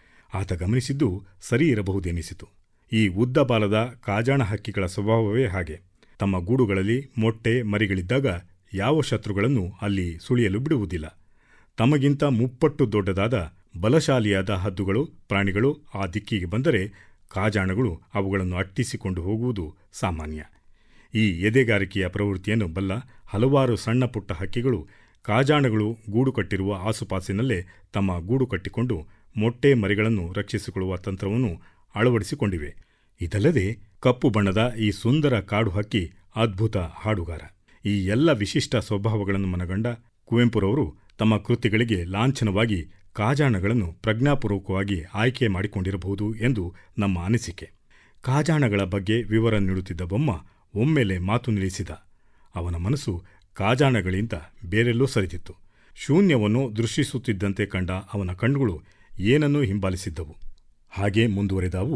ಆತ ಗಮನಿಸಿದ್ದು ಸರಿ ಇರಬಹುದೆನಿಸಿತು ಈ ಉದ್ದ ಬಾಲದ ಕಾಜಾಣ ಹಕ್ಕಿಗಳ ಸ್ವಭಾವವೇ ಹಾಗೆ ತಮ್ಮ ಗೂಡುಗಳಲ್ಲಿ ಮೊಟ್ಟೆ ಮರಿಗಳಿದ್ದಾಗ ಯಾವ ಶತ್ರುಗಳನ್ನು ಅಲ್ಲಿ ಸುಳಿಯಲು ಬಿಡುವುದಿಲ್ಲ ತಮಗಿಂತ ಮುಪ್ಪಟ್ಟು ದೊಡ್ಡದಾದ ಬಲಶಾಲಿಯಾದ ಹದ್ದುಗಳು ಪ್ರಾಣಿಗಳು ಆ ದಿಕ್ಕಿಗೆ ಬಂದರೆ ಕಾಜಾಣಗಳು ಅವುಗಳನ್ನು ಅಟ್ಟಿಸಿಕೊಂಡು ಹೋಗುವುದು ಸಾಮಾನ್ಯ ಈ ಎದೆಗಾರಿಕೆಯ ಪ್ರವೃತ್ತಿಯನ್ನು ಬಲ್ಲ ಹಲವಾರು ಸಣ್ಣ ಪುಟ್ಟ ಹಕ್ಕಿಗಳು ಕಾಜಾಣಗಳು ಗೂಡು ಕಟ್ಟಿರುವ ಆಸುಪಾಸಿನಲ್ಲೇ ತಮ್ಮ ಗೂಡು ಕಟ್ಟಿಕೊಂಡು ಮೊಟ್ಟೆ ಮರಿಗಳನ್ನು ರಕ್ಷಿಸಿಕೊಳ್ಳುವ ತಂತ್ರವನ್ನು ಅಳವಡಿಸಿಕೊಂಡಿವೆ ಇದಲ್ಲದೆ ಕಪ್ಪು ಬಣ್ಣದ ಈ ಸುಂದರ ಕಾಡು ಹಕ್ಕಿ ಅದ್ಭುತ ಹಾಡುಗಾರ ಈ ಎಲ್ಲ ವಿಶಿಷ್ಟ ಸ್ವಭಾವಗಳನ್ನು ಮನಗಂಡ ಕುವೆಂಪುರವರು ತಮ್ಮ ಕೃತಿಗಳಿಗೆ ಲಾಂಛನವಾಗಿ ಕಾಜಾಣಗಳನ್ನು ಪ್ರಜ್ಞಾಪೂರ್ವಕವಾಗಿ ಆಯ್ಕೆ ಮಾಡಿಕೊಂಡಿರಬಹುದು ಎಂದು ನಮ್ಮ ಅನಿಸಿಕೆ ಕಾಜಾಣಗಳ ಬಗ್ಗೆ ವಿವರ ನೀಡುತ್ತಿದ್ದ ಬೊಮ್ಮ ಒಮ್ಮೆಲೆ ಮಾತು ನಿಲ್ಲಿಸಿದ ಅವನ ಮನಸ್ಸು ಕಾಜಾಣಗಳಿಂದ ಬೇರೆಲ್ಲೋ ಸರಿದಿತ್ತು ಶೂನ್ಯವನ್ನು ದೃಷ್ಟಿಸುತ್ತಿದ್ದಂತೆ ಕಂಡ ಅವನ ಕಣ್ಣುಗಳು ಏನನ್ನೂ ಹಿಂಬಾಲಿಸಿದ್ದವು ಹಾಗೆ ಮುಂದುವರೆದ ಅವು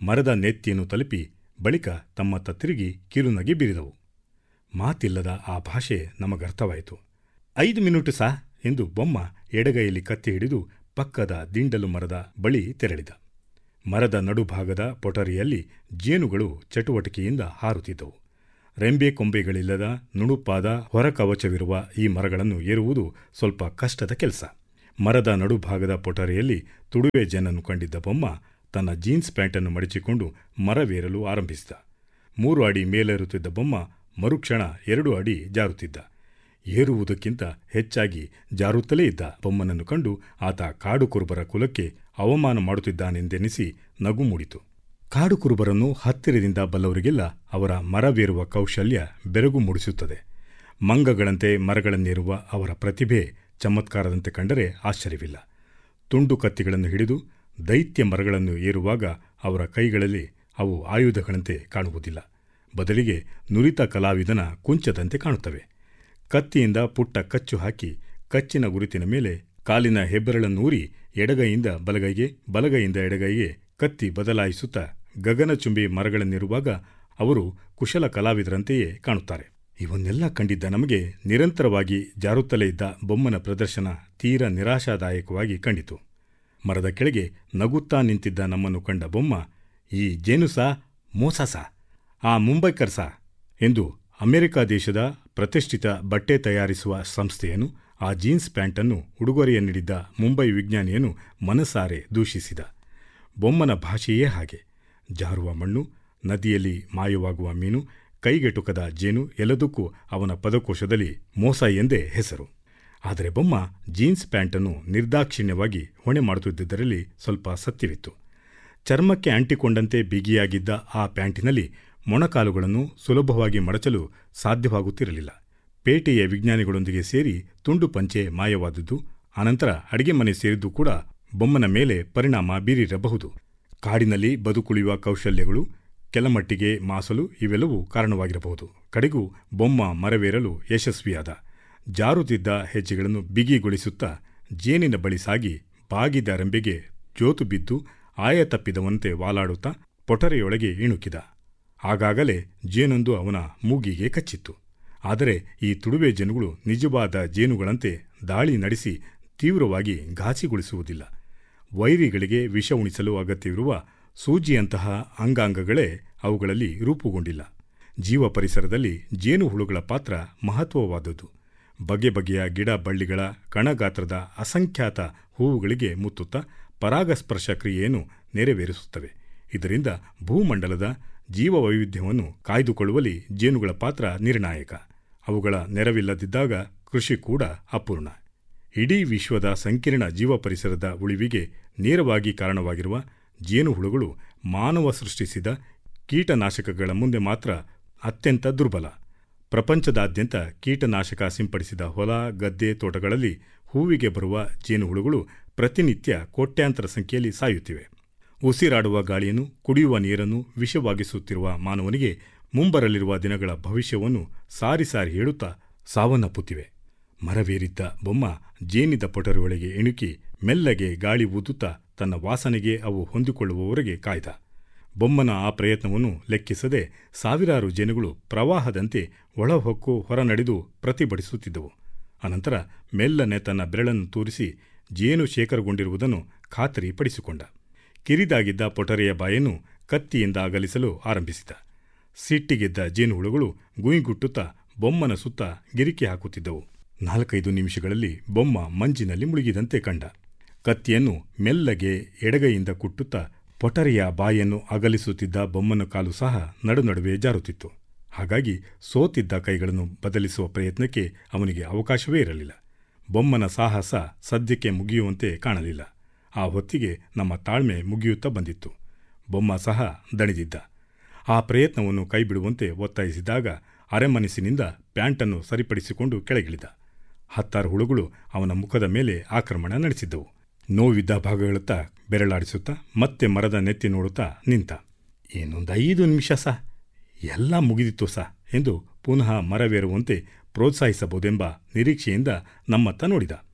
ಮರದ ನೆತ್ತಿಯನ್ನು ತಲುಪಿ ಬಳಿಕ ತಮ್ಮತ್ತ ತಿರುಗಿ ಕಿರುನಗೆ ಬೀರಿದವು ಮಾತಿಲ್ಲದ ಆ ಭಾಷೆ ನಮಗರ್ಥವಾಯಿತು ಐದು ಮಿನಿಟು ಸಾ ಎಂದು ಬೊಮ್ಮ ಎಡಗೈಯಲ್ಲಿ ಕತ್ತಿ ಹಿಡಿದು ಪಕ್ಕದ ದಿಂಡಲು ಮರದ ಬಳಿ ತೆರಳಿದ ಮರದ ನಡುಭಾಗದ ಪೊಟರಿಯಲ್ಲಿ ಜೇನುಗಳು ಚಟುವಟಿಕೆಯಿಂದ ಹಾರುತ್ತಿದ್ದವು ರೆಂಬೆ ಕೊಂಬೆಗಳಿಲ್ಲದ ನುಣುಪಾದ ಹೊರಕವಚವಿರುವ ಈ ಮರಗಳನ್ನು ಏರುವುದು ಸ್ವಲ್ಪ ಕಷ್ಟದ ಕೆಲಸ ಮರದ ನಡುಭಾಗದ ಪೊಟರಿಯಲ್ಲಿ ತುಡುವೆ ಜನನ್ನು ಕಂಡಿದ್ದ ಬೊಮ್ಮ ತನ್ನ ಜೀನ್ಸ್ ಪ್ಯಾಂಟನ್ನು ಮಡಚಿಕೊಂಡು ಮರವೇರಲು ಆರಂಭಿಸಿದ ಮೂರು ಅಡಿ ಮೇಲೇರುತ್ತಿದ್ದ ಬೊಮ್ಮ ಮರುಕ್ಷಣ ಎರಡು ಅಡಿ ಜಾರುತ್ತಿದ್ದ ಏರುವುದಕ್ಕಿಂತ ಹೆಚ್ಚಾಗಿ ಜಾರುತ್ತಲೇ ಇದ್ದ ಬೊಮ್ಮನನ್ನು ಕಂಡು ಆತ ಕಾಡು ಕುರುಬರ ಕುಲಕ್ಕೆ ಅವಮಾನ ಮಾಡುತ್ತಿದ್ದಾನೆಂದೆನಿಸಿ ನಗು ಮೂಡಿತು ಕಾಡು ಕುರುಬರನ್ನು ಹತ್ತಿರದಿಂದ ಬಲ್ಲವರಿಗೆಲ್ಲ ಅವರ ಮರವೇರುವ ಕೌಶಲ್ಯ ಬೆರಗು ಮೂಡಿಸುತ್ತದೆ ಮಂಗಗಳಂತೆ ಮರಗಳನ್ನೇರುವ ಅವರ ಪ್ರತಿಭೆ ಚಮತ್ಕಾರದಂತೆ ಕಂಡರೆ ಆಶ್ಚರ್ಯವಿಲ್ಲ ತುಂಡು ಕತ್ತಿಗಳನ್ನು ಹಿಡಿದು ದೈತ್ಯ ಮರಗಳನ್ನು ಏರುವಾಗ ಅವರ ಕೈಗಳಲ್ಲಿ ಅವು ಆಯುಧಗಳಂತೆ ಕಾಣುವುದಿಲ್ಲ ಬದಲಿಗೆ ನುರಿತ ಕಲಾವಿದನ ಕುಂಚದಂತೆ ಕಾಣುತ್ತವೆ ಕತ್ತಿಯಿಂದ ಪುಟ್ಟ ಕಚ್ಚು ಹಾಕಿ ಕಚ್ಚಿನ ಗುರುತಿನ ಮೇಲೆ ಕಾಲಿನ ಹೆಬ್ಬೆರಳನ್ನೂರಿ ಎಡಗೈಯಿಂದ ಬಲಗೈಗೆ ಬಲಗೈಯಿಂದ ಎಡಗೈಗೆ ಕತ್ತಿ ಬದಲಾಯಿಸುತ್ತಾ ಗಗನಚುಂಬಿ ಮರಗಳನ್ನಿರುವಾಗ ಅವರು ಕುಶಲ ಕಲಾವಿದರಂತೆಯೇ ಕಾಣುತ್ತಾರೆ ಇವನ್ನೆಲ್ಲ ಕಂಡಿದ್ದ ನಮಗೆ ನಿರಂತರವಾಗಿ ಜಾರುತ್ತಲೇ ಇದ್ದ ಬೊಮ್ಮನ ಪ್ರದರ್ಶನ ತೀರ ನಿರಾಶಾದಾಯಕವಾಗಿ ಕಂಡಿತು ಮರದ ಕೆಳಗೆ ನಗುತ್ತಾ ನಿಂತಿದ್ದ ನಮ್ಮನ್ನು ಕಂಡ ಬೊಮ್ಮ ಈ ಜೇನುಸಾ ಮೋಸಸ ಆ ಮುಂಬೈಕರ್ಸ ಎಂದು ಅಮೆರಿಕ ದೇಶದ ಪ್ರತಿಷ್ಠಿತ ಬಟ್ಟೆ ತಯಾರಿಸುವ ಸಂಸ್ಥೆಯನ್ನು ಆ ಜೀನ್ಸ್ ಪ್ಯಾಂಟನ್ನು ಉಡುಗೊರೆಯ ನೀಡಿದ್ದ ಮುಂಬೈ ವಿಜ್ಞಾನಿಯನ್ನು ಮನಸಾರೆ ದೂಷಿಸಿದ ಬೊಮ್ಮನ ಭಾಷೆಯೇ ಹಾಗೆ ಜಾರುವ ಮಣ್ಣು ನದಿಯಲ್ಲಿ ಮಾಯವಾಗುವ ಮೀನು ಕೈಗೆಟುಕದ ಜೇನು ಎಲ್ಲದಕ್ಕೂ ಅವನ ಪದಕೋಶದಲ್ಲಿ ಮೋಸ ಎಂದೇ ಹೆಸರು ಆದರೆ ಬೊಮ್ಮ ಜೀನ್ಸ್ ಪ್ಯಾಂಟನ್ನು ನಿರ್ದಾಕ್ಷಿಣ್ಯವಾಗಿ ಹೊಣೆ ಮಾಡುತ್ತಿದ್ದುದರಲ್ಲಿ ಸ್ವಲ್ಪ ಸತ್ಯವಿತ್ತು ಚರ್ಮಕ್ಕೆ ಅಂಟಿಕೊಂಡಂತೆ ಬಿಗಿಯಾಗಿದ್ದ ಆ ಪ್ಯಾಂಟಿನಲ್ಲಿ ಮೊಣಕಾಲುಗಳನ್ನು ಸುಲಭವಾಗಿ ಮಡಚಲು ಸಾಧ್ಯವಾಗುತ್ತಿರಲಿಲ್ಲ ಪೇಟೆಯ ವಿಜ್ಞಾನಿಗಳೊಂದಿಗೆ ಸೇರಿ ತುಂಡು ಪಂಚೆ ಮಾಯವಾದುದು ಅನಂತರ ಅಡಿಗೆ ಮನೆ ಸೇರಿದ್ದು ಕೂಡ ಬೊಮ್ಮನ ಮೇಲೆ ಪರಿಣಾಮ ಬೀರಿರಬಹುದು ಕಾಡಿನಲ್ಲಿ ಬದುಕುಳಿಯುವ ಕೌಶಲ್ಯಗಳು ಕೆಲಮಟ್ಟಿಗೆ ಮಾಸಲು ಇವೆಲ್ಲವೂ ಕಾರಣವಾಗಿರಬಹುದು ಕಡೆಗೂ ಬೊಮ್ಮ ಮರವೇರಲು ಯಶಸ್ವಿಯಾದ ಜಾರುತ್ತಿದ್ದ ಹೆಜ್ಜೆಗಳನ್ನು ಬಿಗಿಗೊಳಿಸುತ್ತಾ ಜೇನಿನ ಬಳಿ ಸಾಗಿ ಬಾಗಿದ ರೆಂಬೆಗೆ ಜೋತು ಬಿದ್ದು ಆಯ ತಪ್ಪಿದವಂತೆ ವಾಲಾಡುತ್ತಾ ಪೊಟರೆಯೊಳಗೆ ಇಣುಕಿದ ಆಗಾಗಲೇ ಜೇನೊಂದು ಅವನ ಮೂಗಿಗೆ ಕಚ್ಚಿತ್ತು ಆದರೆ ಈ ತುಡುವೆ ಜನುಗಳು ನಿಜವಾದ ಜೇನುಗಳಂತೆ ದಾಳಿ ನಡೆಸಿ ತೀವ್ರವಾಗಿ ಘಾಸಿಗೊಳಿಸುವುದಿಲ್ಲ ವೈರಿಗಳಿಗೆ ವಿಷ ಉಣಿಸಲು ಅಗತ್ಯವಿರುವ ಸೂಜಿಯಂತಹ ಅಂಗಾಂಗಗಳೇ ಅವುಗಳಲ್ಲಿ ರೂಪುಗೊಂಡಿಲ್ಲ ಜೀವ ಪರಿಸರದಲ್ಲಿ ಜೇನುಹುಳುಗಳ ಪಾತ್ರ ಮಹತ್ವವಾದುದು ಬಗೆ ಬಗೆಯ ಗಿಡ ಬಳ್ಳಿಗಳ ಕಣಗಾತ್ರದ ಅಸಂಖ್ಯಾತ ಹೂವುಗಳಿಗೆ ಮುತ್ತುತ್ತಾ ಪರಾಗಸ್ಪರ್ಶ ಕ್ರಿಯೆಯನ್ನು ನೆರವೇರಿಸುತ್ತವೆ ಇದರಿಂದ ಭೂಮಂಡಲದ ಜೀವವೈವಿಧ್ಯವನ್ನು ಕಾಯ್ದುಕೊಳ್ಳುವಲ್ಲಿ ಜೇನುಗಳ ಪಾತ್ರ ನಿರ್ಣಾಯಕ ಅವುಗಳ ನೆರವಿಲ್ಲದಿದ್ದಾಗ ಕೃಷಿ ಕೂಡ ಅಪೂರ್ಣ ಇಡೀ ವಿಶ್ವದ ಸಂಕೀರ್ಣ ಜೀವ ಪರಿಸರದ ಉಳಿವಿಗೆ ನೇರವಾಗಿ ಕಾರಣವಾಗಿರುವ ಜೇನುಹುಳುಗಳು ಮಾನವ ಸೃಷ್ಟಿಸಿದ ಕೀಟನಾಶಕಗಳ ಮುಂದೆ ಮಾತ್ರ ಅತ್ಯಂತ ದುರ್ಬಲ ಪ್ರಪಂಚದಾದ್ಯಂತ ಕೀಟನಾಶಕ ಸಿಂಪಡಿಸಿದ ಹೊಲ ಗದ್ದೆ ತೋಟಗಳಲ್ಲಿ ಹೂವಿಗೆ ಬರುವ ಜೇನುಹುಳುಗಳು ಪ್ರತಿನಿತ್ಯ ಕೋಟ್ಯಾಂತರ ಸಂಖ್ಯೆಯಲ್ಲಿ ಸಾಯುತ್ತಿವೆ ಉಸಿರಾಡುವ ಗಾಳಿಯನ್ನು ಕುಡಿಯುವ ನೀರನ್ನು ವಿಷವಾಗಿಸುತ್ತಿರುವ ಮಾನವನಿಗೆ ಮುಂಬರಲಿರುವ ದಿನಗಳ ಭವಿಷ್ಯವನ್ನು ಸಾರಿ ಸಾರಿ ಹೇಳುತ್ತಾ ಸಾವನ್ನಪ್ಪುತ್ತಿವೆ ಮರವೇರಿದ್ದ ಬೊಮ್ಮ ಜೇನಿದ ಪೊಟರಿಯೊಳಗೆ ಇಣುಕಿ ಮೆಲ್ಲಗೆ ಗಾಳಿ ಊದುತ್ತಾ ತನ್ನ ವಾಸನೆಗೆ ಅವು ಹೊಂದಿಕೊಳ್ಳುವವರೆಗೆ ಕಾಯ್ದ ಬೊಮ್ಮನ ಆ ಪ್ರಯತ್ನವನ್ನು ಲೆಕ್ಕಿಸದೆ ಸಾವಿರಾರು ಜೇನುಗಳು ಪ್ರವಾಹದಂತೆ ಒಳಹೊಕ್ಕು ಹೊರನಡೆದು ಪ್ರತಿಭಟಿಸುತ್ತಿದ್ದವು ಅನಂತರ ಮೆಲ್ಲನೆ ತನ್ನ ಬೆರಳನ್ನು ತೂರಿಸಿ ಜೇನು ಶೇಖರಗೊಂಡಿರುವುದನ್ನು ಖಾತರಿಪಡಿಸಿಕೊಂಡ ಕಿರಿದಾಗಿದ್ದ ಪೊಟರೆಯ ಬಾಯನ್ನು ಕತ್ತಿಯಿಂದ ಅಗಲಿಸಲು ಆರಂಭಿಸಿದ ಸಿಟ್ಟಿಗೆದ್ದ ಜೇನುಹುಳುಗಳು ಗುಯಿಗುಟ್ಟುತ್ತಾ ಬೊಮ್ಮನ ಸುತ್ತ ಗಿರಿಕೆ ಹಾಕುತ್ತಿದ್ದವು ನಾಲ್ಕೈದು ನಿಮಿಷಗಳಲ್ಲಿ ಬೊಮ್ಮ ಮಂಜಿನಲ್ಲಿ ಮುಳುಗಿದಂತೆ ಕಂಡ ಕತ್ತಿಯನ್ನು ಮೆಲ್ಲಗೆ ಎಡಗೈಯಿಂದ ಕುಟ್ಟುತ್ತಾ ಪೊಟರೆಯ ಬಾಯನ್ನು ಅಗಲಿಸುತ್ತಿದ್ದ ಬೊಮ್ಮನ ಕಾಲು ಸಹ ನಡುನಡುವೆ ಜಾರುತ್ತಿತ್ತು ಹಾಗಾಗಿ ಸೋತಿದ್ದ ಕೈಗಳನ್ನು ಬದಲಿಸುವ ಪ್ರಯತ್ನಕ್ಕೆ ಅವನಿಗೆ ಅವಕಾಶವೇ ಇರಲಿಲ್ಲ ಬೊಮ್ಮನ ಸಾಹಸ ಸದ್ಯಕ್ಕೆ ಮುಗಿಯುವಂತೆ ಕಾಣಲಿಲ್ಲ ಆ ಹೊತ್ತಿಗೆ ನಮ್ಮ ತಾಳ್ಮೆ ಮುಗಿಯುತ್ತಾ ಬಂದಿತ್ತು ಬೊಮ್ಮ ಸಹ ದಣಿದಿದ್ದ ಆ ಪ್ರಯತ್ನವನ್ನು ಕೈಬಿಡುವಂತೆ ಒತ್ತಾಯಿಸಿದಾಗ ಅರೆಮನಸ್ಸಿನಿಂದ ಪ್ಯಾಂಟನ್ನು ಸರಿಪಡಿಸಿಕೊಂಡು ಕೆಳಗಿಳಿದ ಹತ್ತಾರು ಹುಳುಗಳು ಅವನ ಮುಖದ ಮೇಲೆ ಆಕ್ರಮಣ ನಡೆಸಿದ್ದವು ನೋವಿದ್ದ ಭಾಗಗಳತ್ತ ಬೆರಳಾಡಿಸುತ್ತಾ ಮತ್ತೆ ಮರದ ನೆತ್ತಿ ನೋಡುತ್ತಾ ನಿಂತ ಏನೊಂದು ಐದು ನಿಮಿಷ ಸ ಎಲ್ಲ ಮುಗಿದಿತ್ತು ಸ ಎಂದು ಪುನಃ ಮರವೇರುವಂತೆ ಪ್ರೋತ್ಸಾಹಿಸಬಹುದೆಂಬ ನಿರೀಕ್ಷೆಯಿಂದ ನಮ್ಮತ್ತ ನೋಡಿದ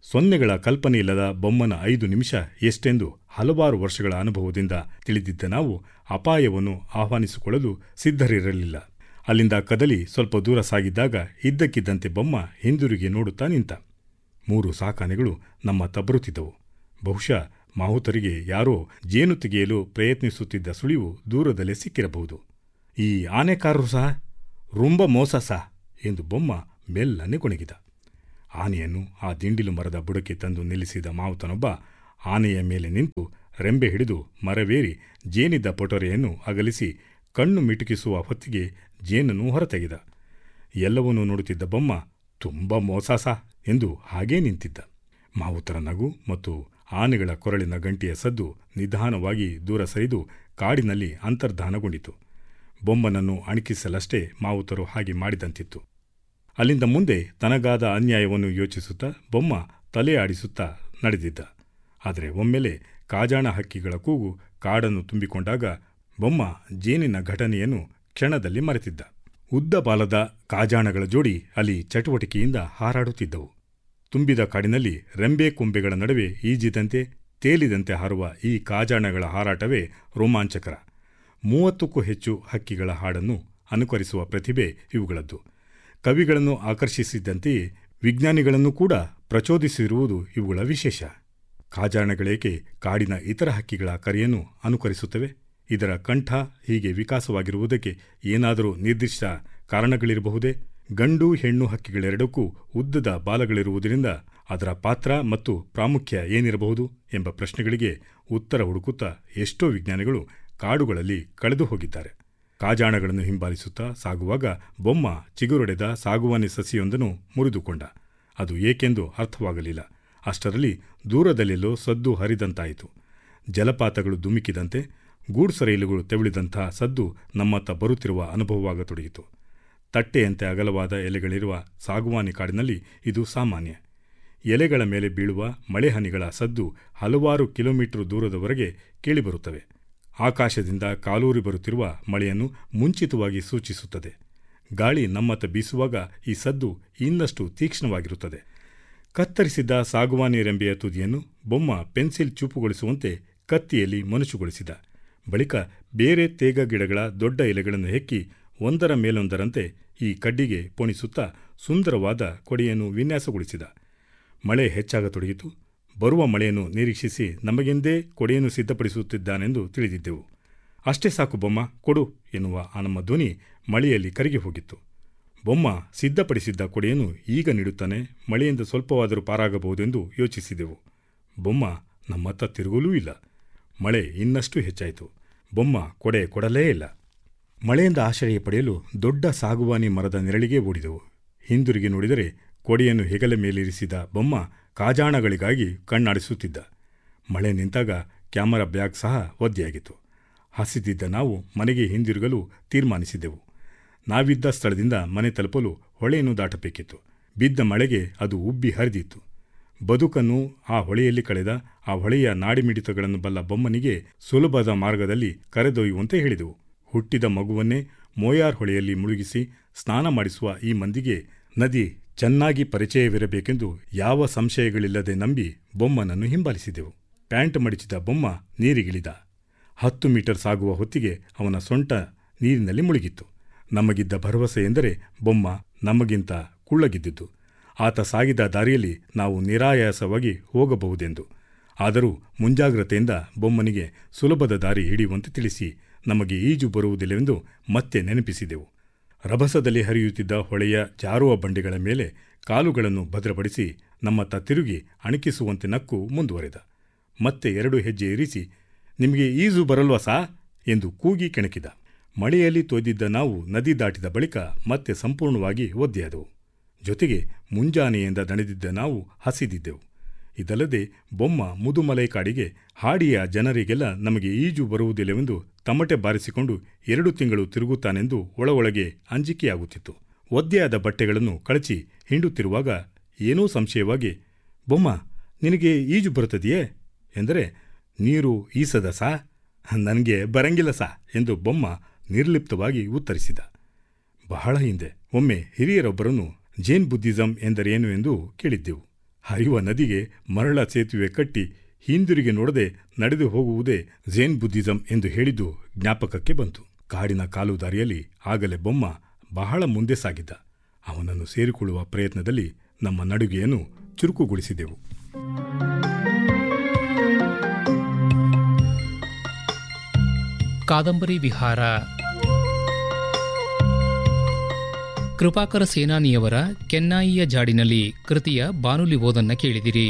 ಸೊನ್ನೆಗಳ ಕಲ್ಪನೆಯಿಲ್ಲದ ಬೊಮ್ಮನ ಐದು ನಿಮಿಷ ಎಷ್ಟೆಂದು ಹಲವಾರು ವರ್ಷಗಳ ಅನುಭವದಿಂದ ತಿಳಿದಿದ್ದ ನಾವು ಅಪಾಯವನ್ನು ಆಹ್ವಾನಿಸಿಕೊಳ್ಳಲು ಸಿದ್ಧರಿರಲಿಲ್ಲ ಅಲ್ಲಿಂದ ಕದಲಿ ಸ್ವಲ್ಪ ದೂರ ಸಾಗಿದ್ದಾಗ ಇದ್ದಕ್ಕಿದ್ದಂತೆ ಬೊಮ್ಮ ಹಿಂದಿರುಗಿ ನೋಡುತ್ತಾ ನಿಂತ ಮೂರು ಸಾಕಾನೆಗಳು ನಮ್ಮ ತಬ್ಬರುತ್ತಿದ್ದವು ಬಹುಶಃ ಮಾಹುತರಿಗೆ ಯಾರೋ ಜೇನು ತೆಗೆಯಲು ಪ್ರಯತ್ನಿಸುತ್ತಿದ್ದ ಸುಳಿವು ದೂರದಲ್ಲೇ ಸಿಕ್ಕಿರಬಹುದು ಈ ಆನೆಕಾರರು ಸಹ ರುಂಬ ಮೋಸ ಸಹ ಎಂದು ಬೊಮ್ಮ ಮೆಲ್ಲನೆ ಕೊಣಗಿದ ಆನೆಯನ್ನು ಆ ದಿಂಡಿಲು ಮರದ ಬುಡಕ್ಕೆ ತಂದು ನಿಲ್ಲಿಸಿದ ಮಾವುತನೊಬ್ಬ ಆನೆಯ ಮೇಲೆ ನಿಂತು ರೆಂಬೆ ಹಿಡಿದು ಮರವೇರಿ ಜೇನಿದ್ದ ಪೊಟೊರೆಯನ್ನು ಅಗಲಿಸಿ ಕಣ್ಣು ಮಿಟುಕಿಸುವ ಹೊತ್ತಿಗೆ ಜೇನನ್ನು ಹೊರತೆಗೆದ ಎಲ್ಲವನ್ನೂ ನೋಡುತ್ತಿದ್ದ ಬೊಮ್ಮ ತುಂಬ ಮೋಸಾಸ ಎಂದು ಹಾಗೇ ನಿಂತಿದ್ದ ಮಾವುತರ ನಗು ಮತ್ತು ಆನೆಗಳ ಕೊರಳಿನ ಗಂಟೆಯ ಸದ್ದು ನಿಧಾನವಾಗಿ ದೂರ ಸರಿದು ಕಾಡಿನಲ್ಲಿ ಅಂತರ್ಧಾನಗೊಂಡಿತು ಬೊಮ್ಮನನ್ನು ಅಣಕಿಸಲಷ್ಟೇ ಮಾವುತರು ಹಾಗೆ ಮಾಡಿದಂತಿತ್ತು ಅಲ್ಲಿಂದ ಮುಂದೆ ತನಗಾದ ಅನ್ಯಾಯವನ್ನು ಯೋಚಿಸುತ್ತಾ ಬೊಮ್ಮ ತಲೆ ಆಡಿಸುತ್ತಾ ನಡೆದಿದ್ದ ಆದರೆ ಒಮ್ಮೆಲೆ ಕಾಜಾಣ ಹಕ್ಕಿಗಳ ಕೂಗು ಕಾಡನ್ನು ತುಂಬಿಕೊಂಡಾಗ ಬೊಮ್ಮ ಜೇನಿನ ಘಟನೆಯನ್ನು ಕ್ಷಣದಲ್ಲಿ ಮರೆತಿದ್ದ ಉದ್ದ ಬಾಲದ ಕಾಜಾಣಗಳ ಜೋಡಿ ಅಲ್ಲಿ ಚಟುವಟಿಕೆಯಿಂದ ಹಾರಾಡುತ್ತಿದ್ದವು ತುಂಬಿದ ಕಾಡಿನಲ್ಲಿ ರೆಂಬೆ ಕೊಂಬೆಗಳ ನಡುವೆ ಈಜಿದಂತೆ ತೇಲಿದಂತೆ ಹಾರುವ ಈ ಕಾಜಾಣಗಳ ಹಾರಾಟವೇ ರೋಮಾಂಚಕರ ಮೂವತ್ತಕ್ಕೂ ಹೆಚ್ಚು ಹಕ್ಕಿಗಳ ಹಾಡನ್ನು ಅನುಕರಿಸುವ ಪ್ರತಿಭೆ ಇವುಗಳದ್ದು ಕವಿಗಳನ್ನು ಆಕರ್ಷಿಸಿದಂತೆಯೇ ವಿಜ್ಞಾನಿಗಳನ್ನು ಕೂಡ ಪ್ರಚೋದಿಸಿರುವುದು ಇವುಗಳ ವಿಶೇಷ ಕಾಜಾಣಗಳೇಕೆ ಕಾಡಿನ ಇತರ ಹಕ್ಕಿಗಳ ಕರೆಯನ್ನು ಅನುಕರಿಸುತ್ತವೆ ಇದರ ಕಂಠ ಹೀಗೆ ವಿಕಾಸವಾಗಿರುವುದಕ್ಕೆ ಏನಾದರೂ ನಿರ್ದಿಷ್ಟ ಕಾರಣಗಳಿರಬಹುದೇ ಗಂಡು ಹೆಣ್ಣು ಹಕ್ಕಿಗಳೆರಡಕ್ಕೂ ಉದ್ದದ ಬಾಲಗಳಿರುವುದರಿಂದ ಅದರ ಪಾತ್ರ ಮತ್ತು ಪ್ರಾಮುಖ್ಯ ಏನಿರಬಹುದು ಎಂಬ ಪ್ರಶ್ನೆಗಳಿಗೆ ಉತ್ತರ ಹುಡುಕುತ್ತಾ ಎಷ್ಟೋ ವಿಜ್ಞಾನಿಗಳು ಕಾಡುಗಳಲ್ಲಿ ಕಳೆದು ಹೋಗಿದ್ದಾರೆ ಕಾಜಾಣಗಳನ್ನು ಹಿಂಬಾಲಿಸುತ್ತಾ ಸಾಗುವಾಗ ಬೊಮ್ಮ ಚಿಗುರೊಡೆದ ಸಾಗುವಾನಿ ಸಸಿಯೊಂದನ್ನು ಮುರಿದುಕೊಂಡ ಅದು ಏಕೆಂದು ಅರ್ಥವಾಗಲಿಲ್ಲ ಅಷ್ಟರಲ್ಲಿ ದೂರದಲ್ಲೆಲ್ಲೋ ಸದ್ದು ಹರಿದಂತಾಯಿತು ಜಲಪಾತಗಳು ಧುಮುಕಿದಂತೆ ಗೂಡ್ಸರೈಲುಗಳು ತೆವಳಿದಂಥ ಸದ್ದು ನಮ್ಮತ್ತ ಬರುತ್ತಿರುವ ಅನುಭವವಾಗತೊಡಗಿತು ತಟ್ಟೆಯಂತೆ ಅಗಲವಾದ ಎಲೆಗಳಿರುವ ಸಾಗುವಾನಿ ಕಾಡಿನಲ್ಲಿ ಇದು ಸಾಮಾನ್ಯ ಎಲೆಗಳ ಮೇಲೆ ಬೀಳುವ ಮಳೆಹನಿಗಳ ಸದ್ದು ಹಲವಾರು ಕಿಲೋಮೀಟರ್ ದೂರದವರೆಗೆ ಕೇಳಿಬರುತ್ತವೆ ಆಕಾಶದಿಂದ ಕಾಲೂರಿ ಬರುತ್ತಿರುವ ಮಳೆಯನ್ನು ಮುಂಚಿತವಾಗಿ ಸೂಚಿಸುತ್ತದೆ ಗಾಳಿ ನಮ್ಮತ್ತ ಬೀಸುವಾಗ ಈ ಸದ್ದು ಇನ್ನಷ್ಟು ತೀಕ್ಷ್ಣವಾಗಿರುತ್ತದೆ ಕತ್ತರಿಸಿದ್ದ ಸಾಗುವಾನಿ ರೆಂಬೆಯ ತುದಿಯನ್ನು ಬೊಮ್ಮ ಪೆನ್ಸಿಲ್ ಚೂಪುಗೊಳಿಸುವಂತೆ ಕತ್ತಿಯಲ್ಲಿ ಮನುಷ್ಯಗೊಳಿಸಿದ ಬಳಿಕ ಬೇರೆ ತೇಗ ಗಿಡಗಳ ದೊಡ್ಡ ಎಲೆಗಳನ್ನು ಹೆಕ್ಕಿ ಒಂದರ ಮೇಲೊಂದರಂತೆ ಈ ಕಡ್ಡಿಗೆ ಪೋಣಿಸುತ್ತಾ ಸುಂದರವಾದ ಕೊಡೆಯನ್ನು ವಿನ್ಯಾಸಗೊಳಿಸಿದ ಮಳೆ ಹೆಚ್ಚಾಗತೊಡಗಿತು ಬರುವ ಮಳೆಯನ್ನು ನಿರೀಕ್ಷಿಸಿ ನಮಗೆಂದೇ ಕೊಡೆಯನ್ನು ಸಿದ್ಧಪಡಿಸುತ್ತಿದ್ದಾನೆಂದು ತಿಳಿದಿದ್ದೆವು ಅಷ್ಟೇ ಸಾಕು ಬೊಮ್ಮ ಕೊಡು ಎನ್ನುವ ಆ ನಮ್ಮ ಧ್ವನಿ ಮಳೆಯಲ್ಲಿ ಕರಗಿ ಹೋಗಿತ್ತು ಬೊಮ್ಮ ಸಿದ್ಧಪಡಿಸಿದ್ದ ಕೊಡೆಯನ್ನು ಈಗ ನೀಡುತ್ತಾನೆ ಮಳೆಯಿಂದ ಸ್ವಲ್ಪವಾದರೂ ಪಾರಾಗಬಹುದೆಂದು ಯೋಚಿಸಿದೆವು ಬೊಮ್ಮ ನಮ್ಮತ್ತ ತಿರುಗಲೂ ಇಲ್ಲ ಮಳೆ ಇನ್ನಷ್ಟು ಹೆಚ್ಚಾಯಿತು ಬೊಮ್ಮ ಕೊಡೆ ಕೊಡಲೇ ಇಲ್ಲ ಮಳೆಯಿಂದ ಆಶ್ರಯ ಪಡೆಯಲು ದೊಡ್ಡ ಸಾಗುವಾನಿ ಮರದ ನೆರಳಿಗೆ ಓಡಿದೆವು ಹಿಂದಿರುಗಿ ನೋಡಿದರೆ ಕೊಡೆಯನ್ನು ಹೆಗಲ ಮೇಲಿರಿಸಿದ ಬೊಮ್ಮ ಕಾಜಾಣಗಳಿಗಾಗಿ ಕಣ್ಣಾಡಿಸುತ್ತಿದ್ದ ಮಳೆ ನಿಂತಾಗ ಕ್ಯಾಮರಾ ಬ್ಯಾಗ್ ಸಹ ಒದ್ದೆಯಾಗಿತ್ತು ಹಸಿದಿದ್ದ ನಾವು ಮನೆಗೆ ಹಿಂದಿರುಗಲು ತೀರ್ಮಾನಿಸಿದೆವು ನಾವಿದ್ದ ಸ್ಥಳದಿಂದ ಮನೆ ತಲುಪಲು ಹೊಳೆಯನ್ನು ದಾಟಬೇಕಿತ್ತು ಬಿದ್ದ ಮಳೆಗೆ ಅದು ಉಬ್ಬಿ ಹರಿದಿತ್ತು ಬದುಕನ್ನು ಆ ಹೊಳೆಯಲ್ಲಿ ಕಳೆದ ಆ ಹೊಳೆಯ ನಾಡಿಮಿಡಿತಗಳನ್ನು ಬಲ್ಲ ಬೊಮ್ಮನಿಗೆ ಸುಲಭದ ಮಾರ್ಗದಲ್ಲಿ ಕರೆದೊಯ್ಯುವಂತೆ ಹೇಳಿದೆವು ಹುಟ್ಟಿದ ಮಗುವನ್ನೇ ಮೋಯಾರ್ ಹೊಳೆಯಲ್ಲಿ ಮುಳುಗಿಸಿ ಸ್ನಾನ ಮಾಡಿಸುವ ಈ ಮಂದಿಗೆ ನದಿ ಚೆನ್ನಾಗಿ ಪರಿಚಯವಿರಬೇಕೆಂದು ಯಾವ ಸಂಶಯಗಳಿಲ್ಲದೆ ನಂಬಿ ಬೊಮ್ಮನನ್ನು ಹಿಂಬಾಲಿಸಿದೆವು ಪ್ಯಾಂಟ್ ಮಡಿಚಿದ ಬೊಮ್ಮ ನೀರಿಗಿಳಿದ ಹತ್ತು ಮೀಟರ್ ಸಾಗುವ ಹೊತ್ತಿಗೆ ಅವನ ಸೊಂಟ ನೀರಿನಲ್ಲಿ ಮುಳುಗಿತ್ತು ನಮಗಿದ್ದ ಭರವಸೆ ಎಂದರೆ ಬೊಮ್ಮ ನಮಗಿಂತ ಕುಳ್ಳಗಿದ್ದುದು ಆತ ಸಾಗಿದ ದಾರಿಯಲ್ಲಿ ನಾವು ನಿರಾಯಾಸವಾಗಿ ಹೋಗಬಹುದೆಂದು ಆದರೂ ಮುಂಜಾಗ್ರತೆಯಿಂದ ಬೊಮ್ಮನಿಗೆ ಸುಲಭದ ದಾರಿ ಹಿಡಿಯುವಂತೆ ತಿಳಿಸಿ ನಮಗೆ ಈಜು ಬರುವುದಿಲ್ಲವೆಂದು ಮತ್ತೆ ನೆನಪಿಸಿದೆವು ರಭಸದಲ್ಲಿ ಹರಿಯುತ್ತಿದ್ದ ಹೊಳೆಯ ಜಾರುವ ಬಂಡೆಗಳ ಮೇಲೆ ಕಾಲುಗಳನ್ನು ಭದ್ರಪಡಿಸಿ ನಮ್ಮತ್ತ ತಿರುಗಿ ಅಣಕಿಸುವಂತೆ ನಕ್ಕು ಮುಂದುವರೆದ ಮತ್ತೆ ಎರಡು ಹೆಜ್ಜೆ ಇರಿಸಿ ನಿಮಗೆ ಈಜು ಬರಲ್ವಾ ಸಾ ಎಂದು ಕೂಗಿ ಕೆಣಕಿದ ಮಳೆಯಲ್ಲಿ ತೊಯ್ದಿದ್ದ ನಾವು ನದಿ ದಾಟಿದ ಬಳಿಕ ಮತ್ತೆ ಸಂಪೂರ್ಣವಾಗಿ ಒದ್ದೆಯಾದವು ಜೊತೆಗೆ ಮುಂಜಾನೆಯಿಂದ ದಣಿದಿದ್ದ ನಾವು ಹಸಿದಿದ್ದೆವು ಇದಲ್ಲದೆ ಬೊಮ್ಮ ಮುದುಮಲೈ ಕಾಡಿಗೆ ಹಾಡಿಯ ಜನರಿಗೆಲ್ಲ ನಮಗೆ ಈಜು ಬರುವುದಿಲ್ಲವೆಂದು ತಮಟೆ ಬಾರಿಸಿಕೊಂಡು ಎರಡು ತಿಂಗಳು ತಿರುಗುತ್ತಾನೆಂದು ಒಳಗೊಳಗೆ ಅಂಜಿಕೆಯಾಗುತ್ತಿತ್ತು ಒದ್ದೆಯಾದ ಬಟ್ಟೆಗಳನ್ನು ಕಳಚಿ ಹಿಂಡುತ್ತಿರುವಾಗ ಏನೂ ಸಂಶಯವಾಗಿ ಬೊಮ್ಮ ನಿನಗೆ ಈಜು ಬರುತ್ತದೆಯೇ ಎಂದರೆ ನೀರು ಈಸದ ಸಾ ನನಗೆ ಬರಂಗಿಲ್ಲ ಸಾ ಎಂದು ಬೊಮ್ಮ ನಿರ್ಲಿಪ್ತವಾಗಿ ಉತ್ತರಿಸಿದ ಬಹಳ ಹಿಂದೆ ಒಮ್ಮೆ ಹಿರಿಯರೊಬ್ಬರನ್ನು ಜೇನ್ ಬುದ್ಧಿಸಂ ಎಂದರೇನು ಎಂದು ಕೇಳಿದ್ದೆವು ಹರಿಯುವ ನದಿಗೆ ಮರಳ ಸೇತುವೆ ಕಟ್ಟಿ ಹಿಂದಿರುಗಿ ನೋಡದೆ ನಡೆದು ಹೋಗುವುದೇ ಝೇನ್ ಬುದ್ಧಿಸಂ ಎಂದು ಹೇಳಿದ್ದು ಜ್ಞಾಪಕಕ್ಕೆ ಬಂತು ಕಾಡಿನ ಕಾಲುದಾರಿಯಲ್ಲಿ ಆಗಲೇ ಬೊಮ್ಮ ಬಹಳ ಮುಂದೆ ಸಾಗಿದ್ದ ಅವನನ್ನು ಸೇರಿಕೊಳ್ಳುವ ಪ್ರಯತ್ನದಲ್ಲಿ ನಮ್ಮ ನಡುಗೆಯನ್ನು ಚುರುಕುಗೊಳಿಸಿದೆವು ಕಾದಂಬರಿ ವಿಹಾರ ಕೃಪಾಕರ ಸೇನಾನಿಯವರ ಕೆನ್ನಾಯಿಯ ಜಾಡಿನಲ್ಲಿ ಕೃತಿಯ ಬಾನುಲಿ ಓದನ್ನ ಕೇಳಿದಿರಿ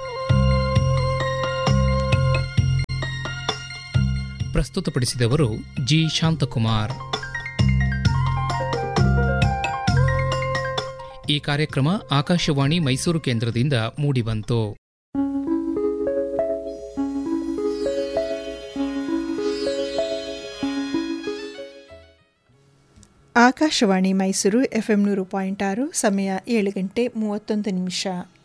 ಪ್ರಸ್ತುತಪಡಿಸಿದವರು ಜಿ ಶಾಂತಕುಮಾರ್ ಈ ಕಾರ್ಯಕ್ರಮ ಆಕಾಶವಾಣಿ ಮೈಸೂರು ಕೇಂದ್ರದಿಂದ ಮೂಡಿಬಂತು ಆಕಾಶವಾಣಿ ಮೈಸೂರು ಎಫ್ಎಂ ನೂರು ಪಾಯಿಂಟ್ ಆರು ಸಮಯ ಏಳು ಗಂಟೆ ಮೂವತ್ತೊಂದು ನಿಮಿಷ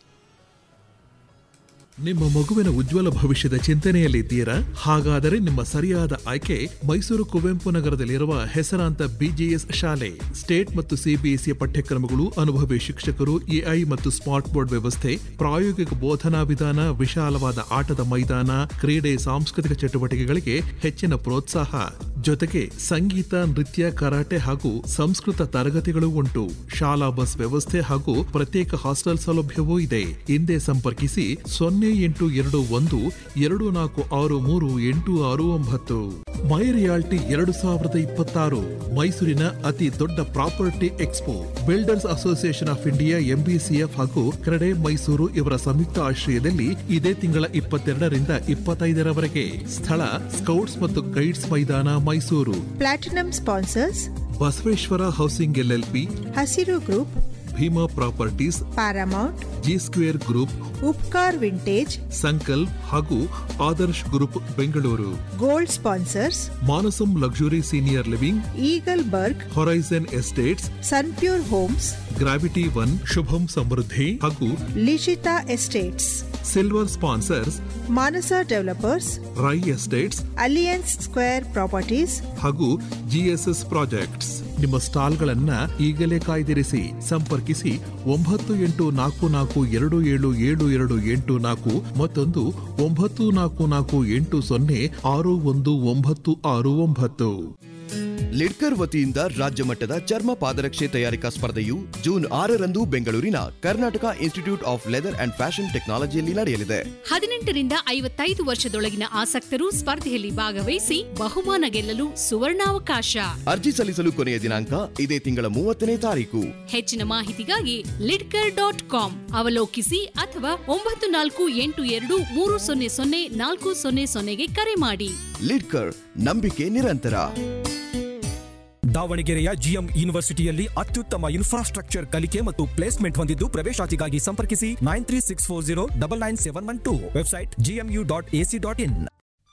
ನಿಮ್ಮ ಮಗುವಿನ ಉಜ್ವಲ ಭವಿಷ್ಯದ ಚಿಂತನೆಯಲ್ಲಿದ್ದೀರಾ ಹಾಗಾದರೆ ನಿಮ್ಮ ಸರಿಯಾದ ಆಯ್ಕೆ ಮೈಸೂರು ಕುವೆಂಪು ನಗರದಲ್ಲಿರುವ ಹೆಸರಾಂತ ಬಿಜಿಎಸ್ ಶಾಲೆ ಸ್ಟೇಟ್ ಮತ್ತು ಸಿಬಿಎಸ್ಇ ಪಠ್ಯಕ್ರಮಗಳು ಅನುಭವಿ ಶಿಕ್ಷಕರು ಎಐ ಮತ್ತು ಸ್ಮಾರ್ಟ್ ಬೋರ್ಡ್ ವ್ಯವಸ್ಥೆ ಪ್ರಾಯೋಗಿಕ ಬೋಧನಾ ವಿಧಾನ ವಿಶಾಲವಾದ ಆಟದ ಮೈದಾನ ಕ್ರೀಡೆ ಸಾಂಸ್ಕೃತಿಕ ಚಟುವಟಿಕೆಗಳಿಗೆ ಹೆಚ್ಚಿನ ಪ್ರೋತ್ಸಾಹ ಜೊತೆಗೆ ಸಂಗೀತ ನೃತ್ಯ ಕರಾಟೆ ಹಾಗೂ ಸಂಸ್ಕೃತ ತರಗತಿಗಳು ಉಂಟು ಶಾಲಾ ಬಸ್ ವ್ಯವಸ್ಥೆ ಹಾಗೂ ಪ್ರತ್ಯೇಕ ಹಾಸ್ಟೆಲ್ ಸೌಲಭ್ಯವೂ ಇದೆ ಹಿಂದೆ ಸಂಪರ್ಕಿಸಿ ಸೊನ್ನೆ ಎಂಟು ಎರಡು ಒಂದು ಎರಡು ನಾಲ್ಕು ಆರು ಮೂರು ಎಂಟು ಆರು ಒಂಬತ್ತು ಮೈ ರಿಯಾಲ್ಟಿ ಎರಡು ಸಾವಿರದ ಇಪ್ಪತ್ತಾರು ಮೈಸೂರಿನ ಅತಿ ದೊಡ್ಡ property expo builders association of India MBCF ಹಾಗೂ ಕ್ರೆಡೆ ಮೈಸೂರು ಇವರ ಸಂಯುಕ್ತ ಆಶ್ರಯದಲ್ಲಿ ಇದೇ ತಿಂಗಳ ಇಪ್ಪತ್ತೆರಡರಿಂದ ಇಪ್ಪತ್ತೈದರವರೆಗೆ ಸ್ಥಳ ಸ್ಕೌಟ್ಸ್ ಮತ್ತು ಗೈಡ್ಸ್ ಮೈದಾನ Mysuru platinum sponsors Basaveshwara housing LLP Hasiru group Bhima properties Paramount G square group Upkar vintage Sankalp ಹಾಗೂ Adarsh group Bengaluru gold sponsors Manasam luxury senior living Eagleburg horizon estates Sunpure homes gravity one Shubham Samruddhi ಹಾಗೂ Lishitha estates silver sponsors Manasa developers Rai estates alliance square properties ಹಾಗೂ ಜಿಎಸ್ಎಸ್ ಪ್ರಾಜೆಕ್ಟ್ಸ್ ನಿಮ್ಮ ಸ್ಟಾಲ್ಗಳನ್ನ ಈಗಲೇ ಕಾಯ್ದಿರಿಸಿ ಸಂಪರ್ಕಿಸಿ ಒಂಬತ್ತು ಎಂಟು ನಾಲ್ಕು ನಾಲ್ಕು ಎರಡು ಏಳು ಏಳು ಎರಡು ಎಂಟು ನಾಲ್ಕು ಮತ್ತೊಂದು ಒಂಬತ್ತು ನಾಲ್ಕು ನಾಲ್ಕು ಎಂಟು ಸೊನ್ನೆ ಆರು ಒಂದು ಒಂಬತ್ತು ಆರು ಒಂಬತ್ತು ಲಿಡ್ಕರ್ ವತಿಯಿಂದ ರಾಜ್ಯ ಮಟ್ಟದ ಚರ್ಮ ಪಾದರಕ್ಷೆ ತಯಾರಿಕಾ ಸ್ಪರ್ಧೆಯು ಜೂನ್ ಆರರಂದು ಬೆಂಗಳೂರಿನ Karnataka Institute of Leather and Fashion ಟೆಕ್ನಾಲಜಿಯಲ್ಲಿ ನಡೆಯಲಿದೆ ಹದಿನೆಂಟರಿಂದ ಐವತ್ತೈದು ವರ್ಷದೊಳಗಿನ ಆಸಕ್ತರು ಸ್ಪರ್ಧೆಯಲ್ಲಿ ಭಾಗವಹಿಸಿ ಬಹುಮಾನ ಗೆಲ್ಲಲು ಸುವರ್ಣಾವಕಾಶ ಅರ್ಜಿ ಸಲ್ಲಿಸಲು ಕೊನೆಯ ದಿನಾಂಕ ಇದೇ ತಿಂಗಳ ಮೂವತ್ತನೇ ತಾರೀಕು ಹೆಚ್ಚಿನ ಮಾಹಿತಿಗಾಗಿ ಲಿಡ್ಕರ್ ಡಾಟ್ ಕಾಮ್ ಅವಲೋಕಿಸಿ ಅಥವಾ ಒಂಬತ್ತು ನಾಲ್ಕು ಎಂಟು ಎರಡು ಮೂರು ಸೊನ್ನೆ ಸೊನ್ನೆ ನಾಲ್ಕು ಸೊನ್ನೆ ಸೊನ್ನೆಗೆ ಕರೆ ಮಾಡಿ ಲಿಡ್ಕರ್ ನಂಬಿಕೆ ನಿರಂತರ ದಾವಣಗೆರೆಯ ಜಿಎಂ ಯೂನಿವರ್ಸಿಟಿಯಲ್ಲಿ ಅತ್ಯುತ್ತಮ ಇನ್ಫ್ರಾಸ್ಟ್ರಕ್ಚರ್ ಕಲಿಕೆ ಮತ್ತು ಪ್ಲೇಸ್ಮೆಂಟ್ ಹೊಂದಿದ್ದು ಪ್ರವೇಶಾತಿಗಾಗಿ ಸಂಪರ್ಕಿಸಿ nine three six four zero double nine seven one two website GMU dot AC dot in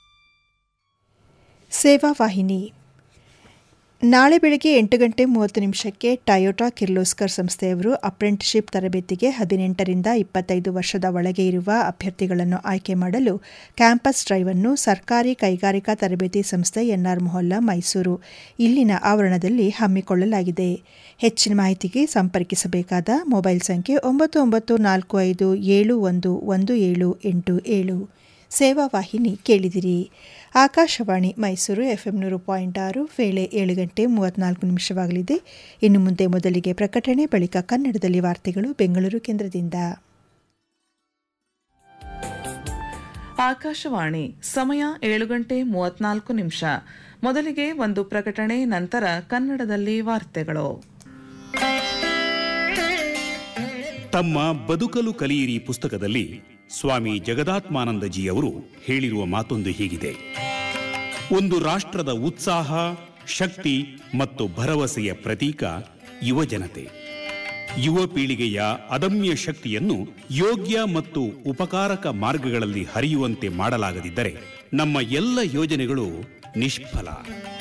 ಸೇವಾ ವಾಹಿನಿ ನಾಳೆ ಬೆಳಗ್ಗೆ ಎಂಟು ಗಂಟೆ ಮೂವತ್ತು ನಿಮಿಷಕ್ಕೆ ಟಯೋಟಾ ಕಿರ್ಲೋಸ್ಕರ್ ಸಂಸ್ಥೆಯವರು ಅಪ್ರೆಂಟಿಶಿಪ್ ತರಬೇತಿಗೆ ಹದಿನೆಂಟರಿಂದ ಇಪ್ಪತ್ತೈದು ವರ್ಷದ ಒಳಗೆ ಇರುವ ಅಭ್ಯರ್ಥಿಗಳನ್ನು ಆಯ್ಕೆ ಮಾಡಲು ಕ್ಯಾಂಪಸ್ ಡ್ರೈವ್ ಅನ್ನು ಸರ್ಕಾರಿ ಕೈಗಾರಿಕಾ ತರಬೇತಿ ಸಂಸ್ಥೆ ಎನ್ಆರ್ ಮೊಹಲ್ಲಾ ಮೈಸೂರು ಇಲ್ಲಿನ ಆವರಣದಲ್ಲಿ ಹಮ್ಮಿಕೊಳ್ಳಲಾಗಿದೆ ಹೆಚ್ಚಿನ ಮಾಹಿತಿಗೆ ಸಂಪರ್ಕಿಸಬೇಕಾದ ಮೊಬೈಲ್ ಸಂಖ್ಯೆ ಒಂಬತ್ತು ಒಂಬತ್ತು ನಾಲ್ಕು ಐದು ಏಳು ಒಂದು ಒಂದು ಏಳು ಎಂಟು ಏಳು ಸೇವಾ ವಾಹಿನಿ ಕೇಳಿದಿರಿ ಆಕಾಶವಾಣಿ ಮೈಸೂರು ಎಫ್ಎಂ ನೂರು ಪಾಯಿಂಟ್ ಆರು ವೇಳೆ ಏಳು ಗಂಟೆ ಮೂವತ್ನಾಲ್ಕು ನಿಮಿಷವಾಗಲಿದೆ ಇನ್ನು ಮುಂದೆ ಮೊದಲಿಗೆ ಪ್ರಕಟಣೆ ಬಳಿಕ ಕನ್ನಡದಲ್ಲಿ ವಾರ್ತೆಗಳು ಬೆಂಗಳೂರು ಕೇಂದ್ರದಿಂದ ಆಕಾಶವಾಣಿ ಸಮಯ ಏಳು ಗಂಟೆ ಮೂವತ್ನಾಲ್ಕು ನಿಮಿಷ ಮೊದಲಿಗೆ ಒಂದು ಪ್ರಕಟಣೆ ನಂತರ ಕನ್ನಡದಲ್ಲಿ ವಾರ್ತೆಗಳು ತಮ್ಮ ಬದುಕಲು ಕಲಿಯಿರಿ ಪುಸ್ತಕದಲ್ಲಿ ಸ್ವಾಮಿ ಜಗದಾತ್ಮಾನಂದಜಿಯವರು ಹೇಳಿರುವ ಮಾತೊಂದು ಹೀಗಿದೆ ಒಂದು ರಾಷ್ಟ್ರದ ಉತ್ಸಾಹ ಶಕ್ತಿ ಮತ್ತು ಭರವಸೆಯ ಪ್ರತೀಕ ಯುವಜನತೆ ಯುವ ಪೀಳಿಗೆಯ ಅದಮ್ಯ ಶಕ್ತಿಯನ್ನು ಯೋಗ್ಯ ಮತ್ತು ಉಪಕಾರಕ ಮಾರ್ಗಗಳಲ್ಲಿ ಹರಿಯುವಂತೆ ಮಾಡಲಾಗದಿದ್ದರೆ ನಮ್ಮ ಎಲ್ಲ ಯೋಜನೆಗಳು ನಿಷ್ಫಲ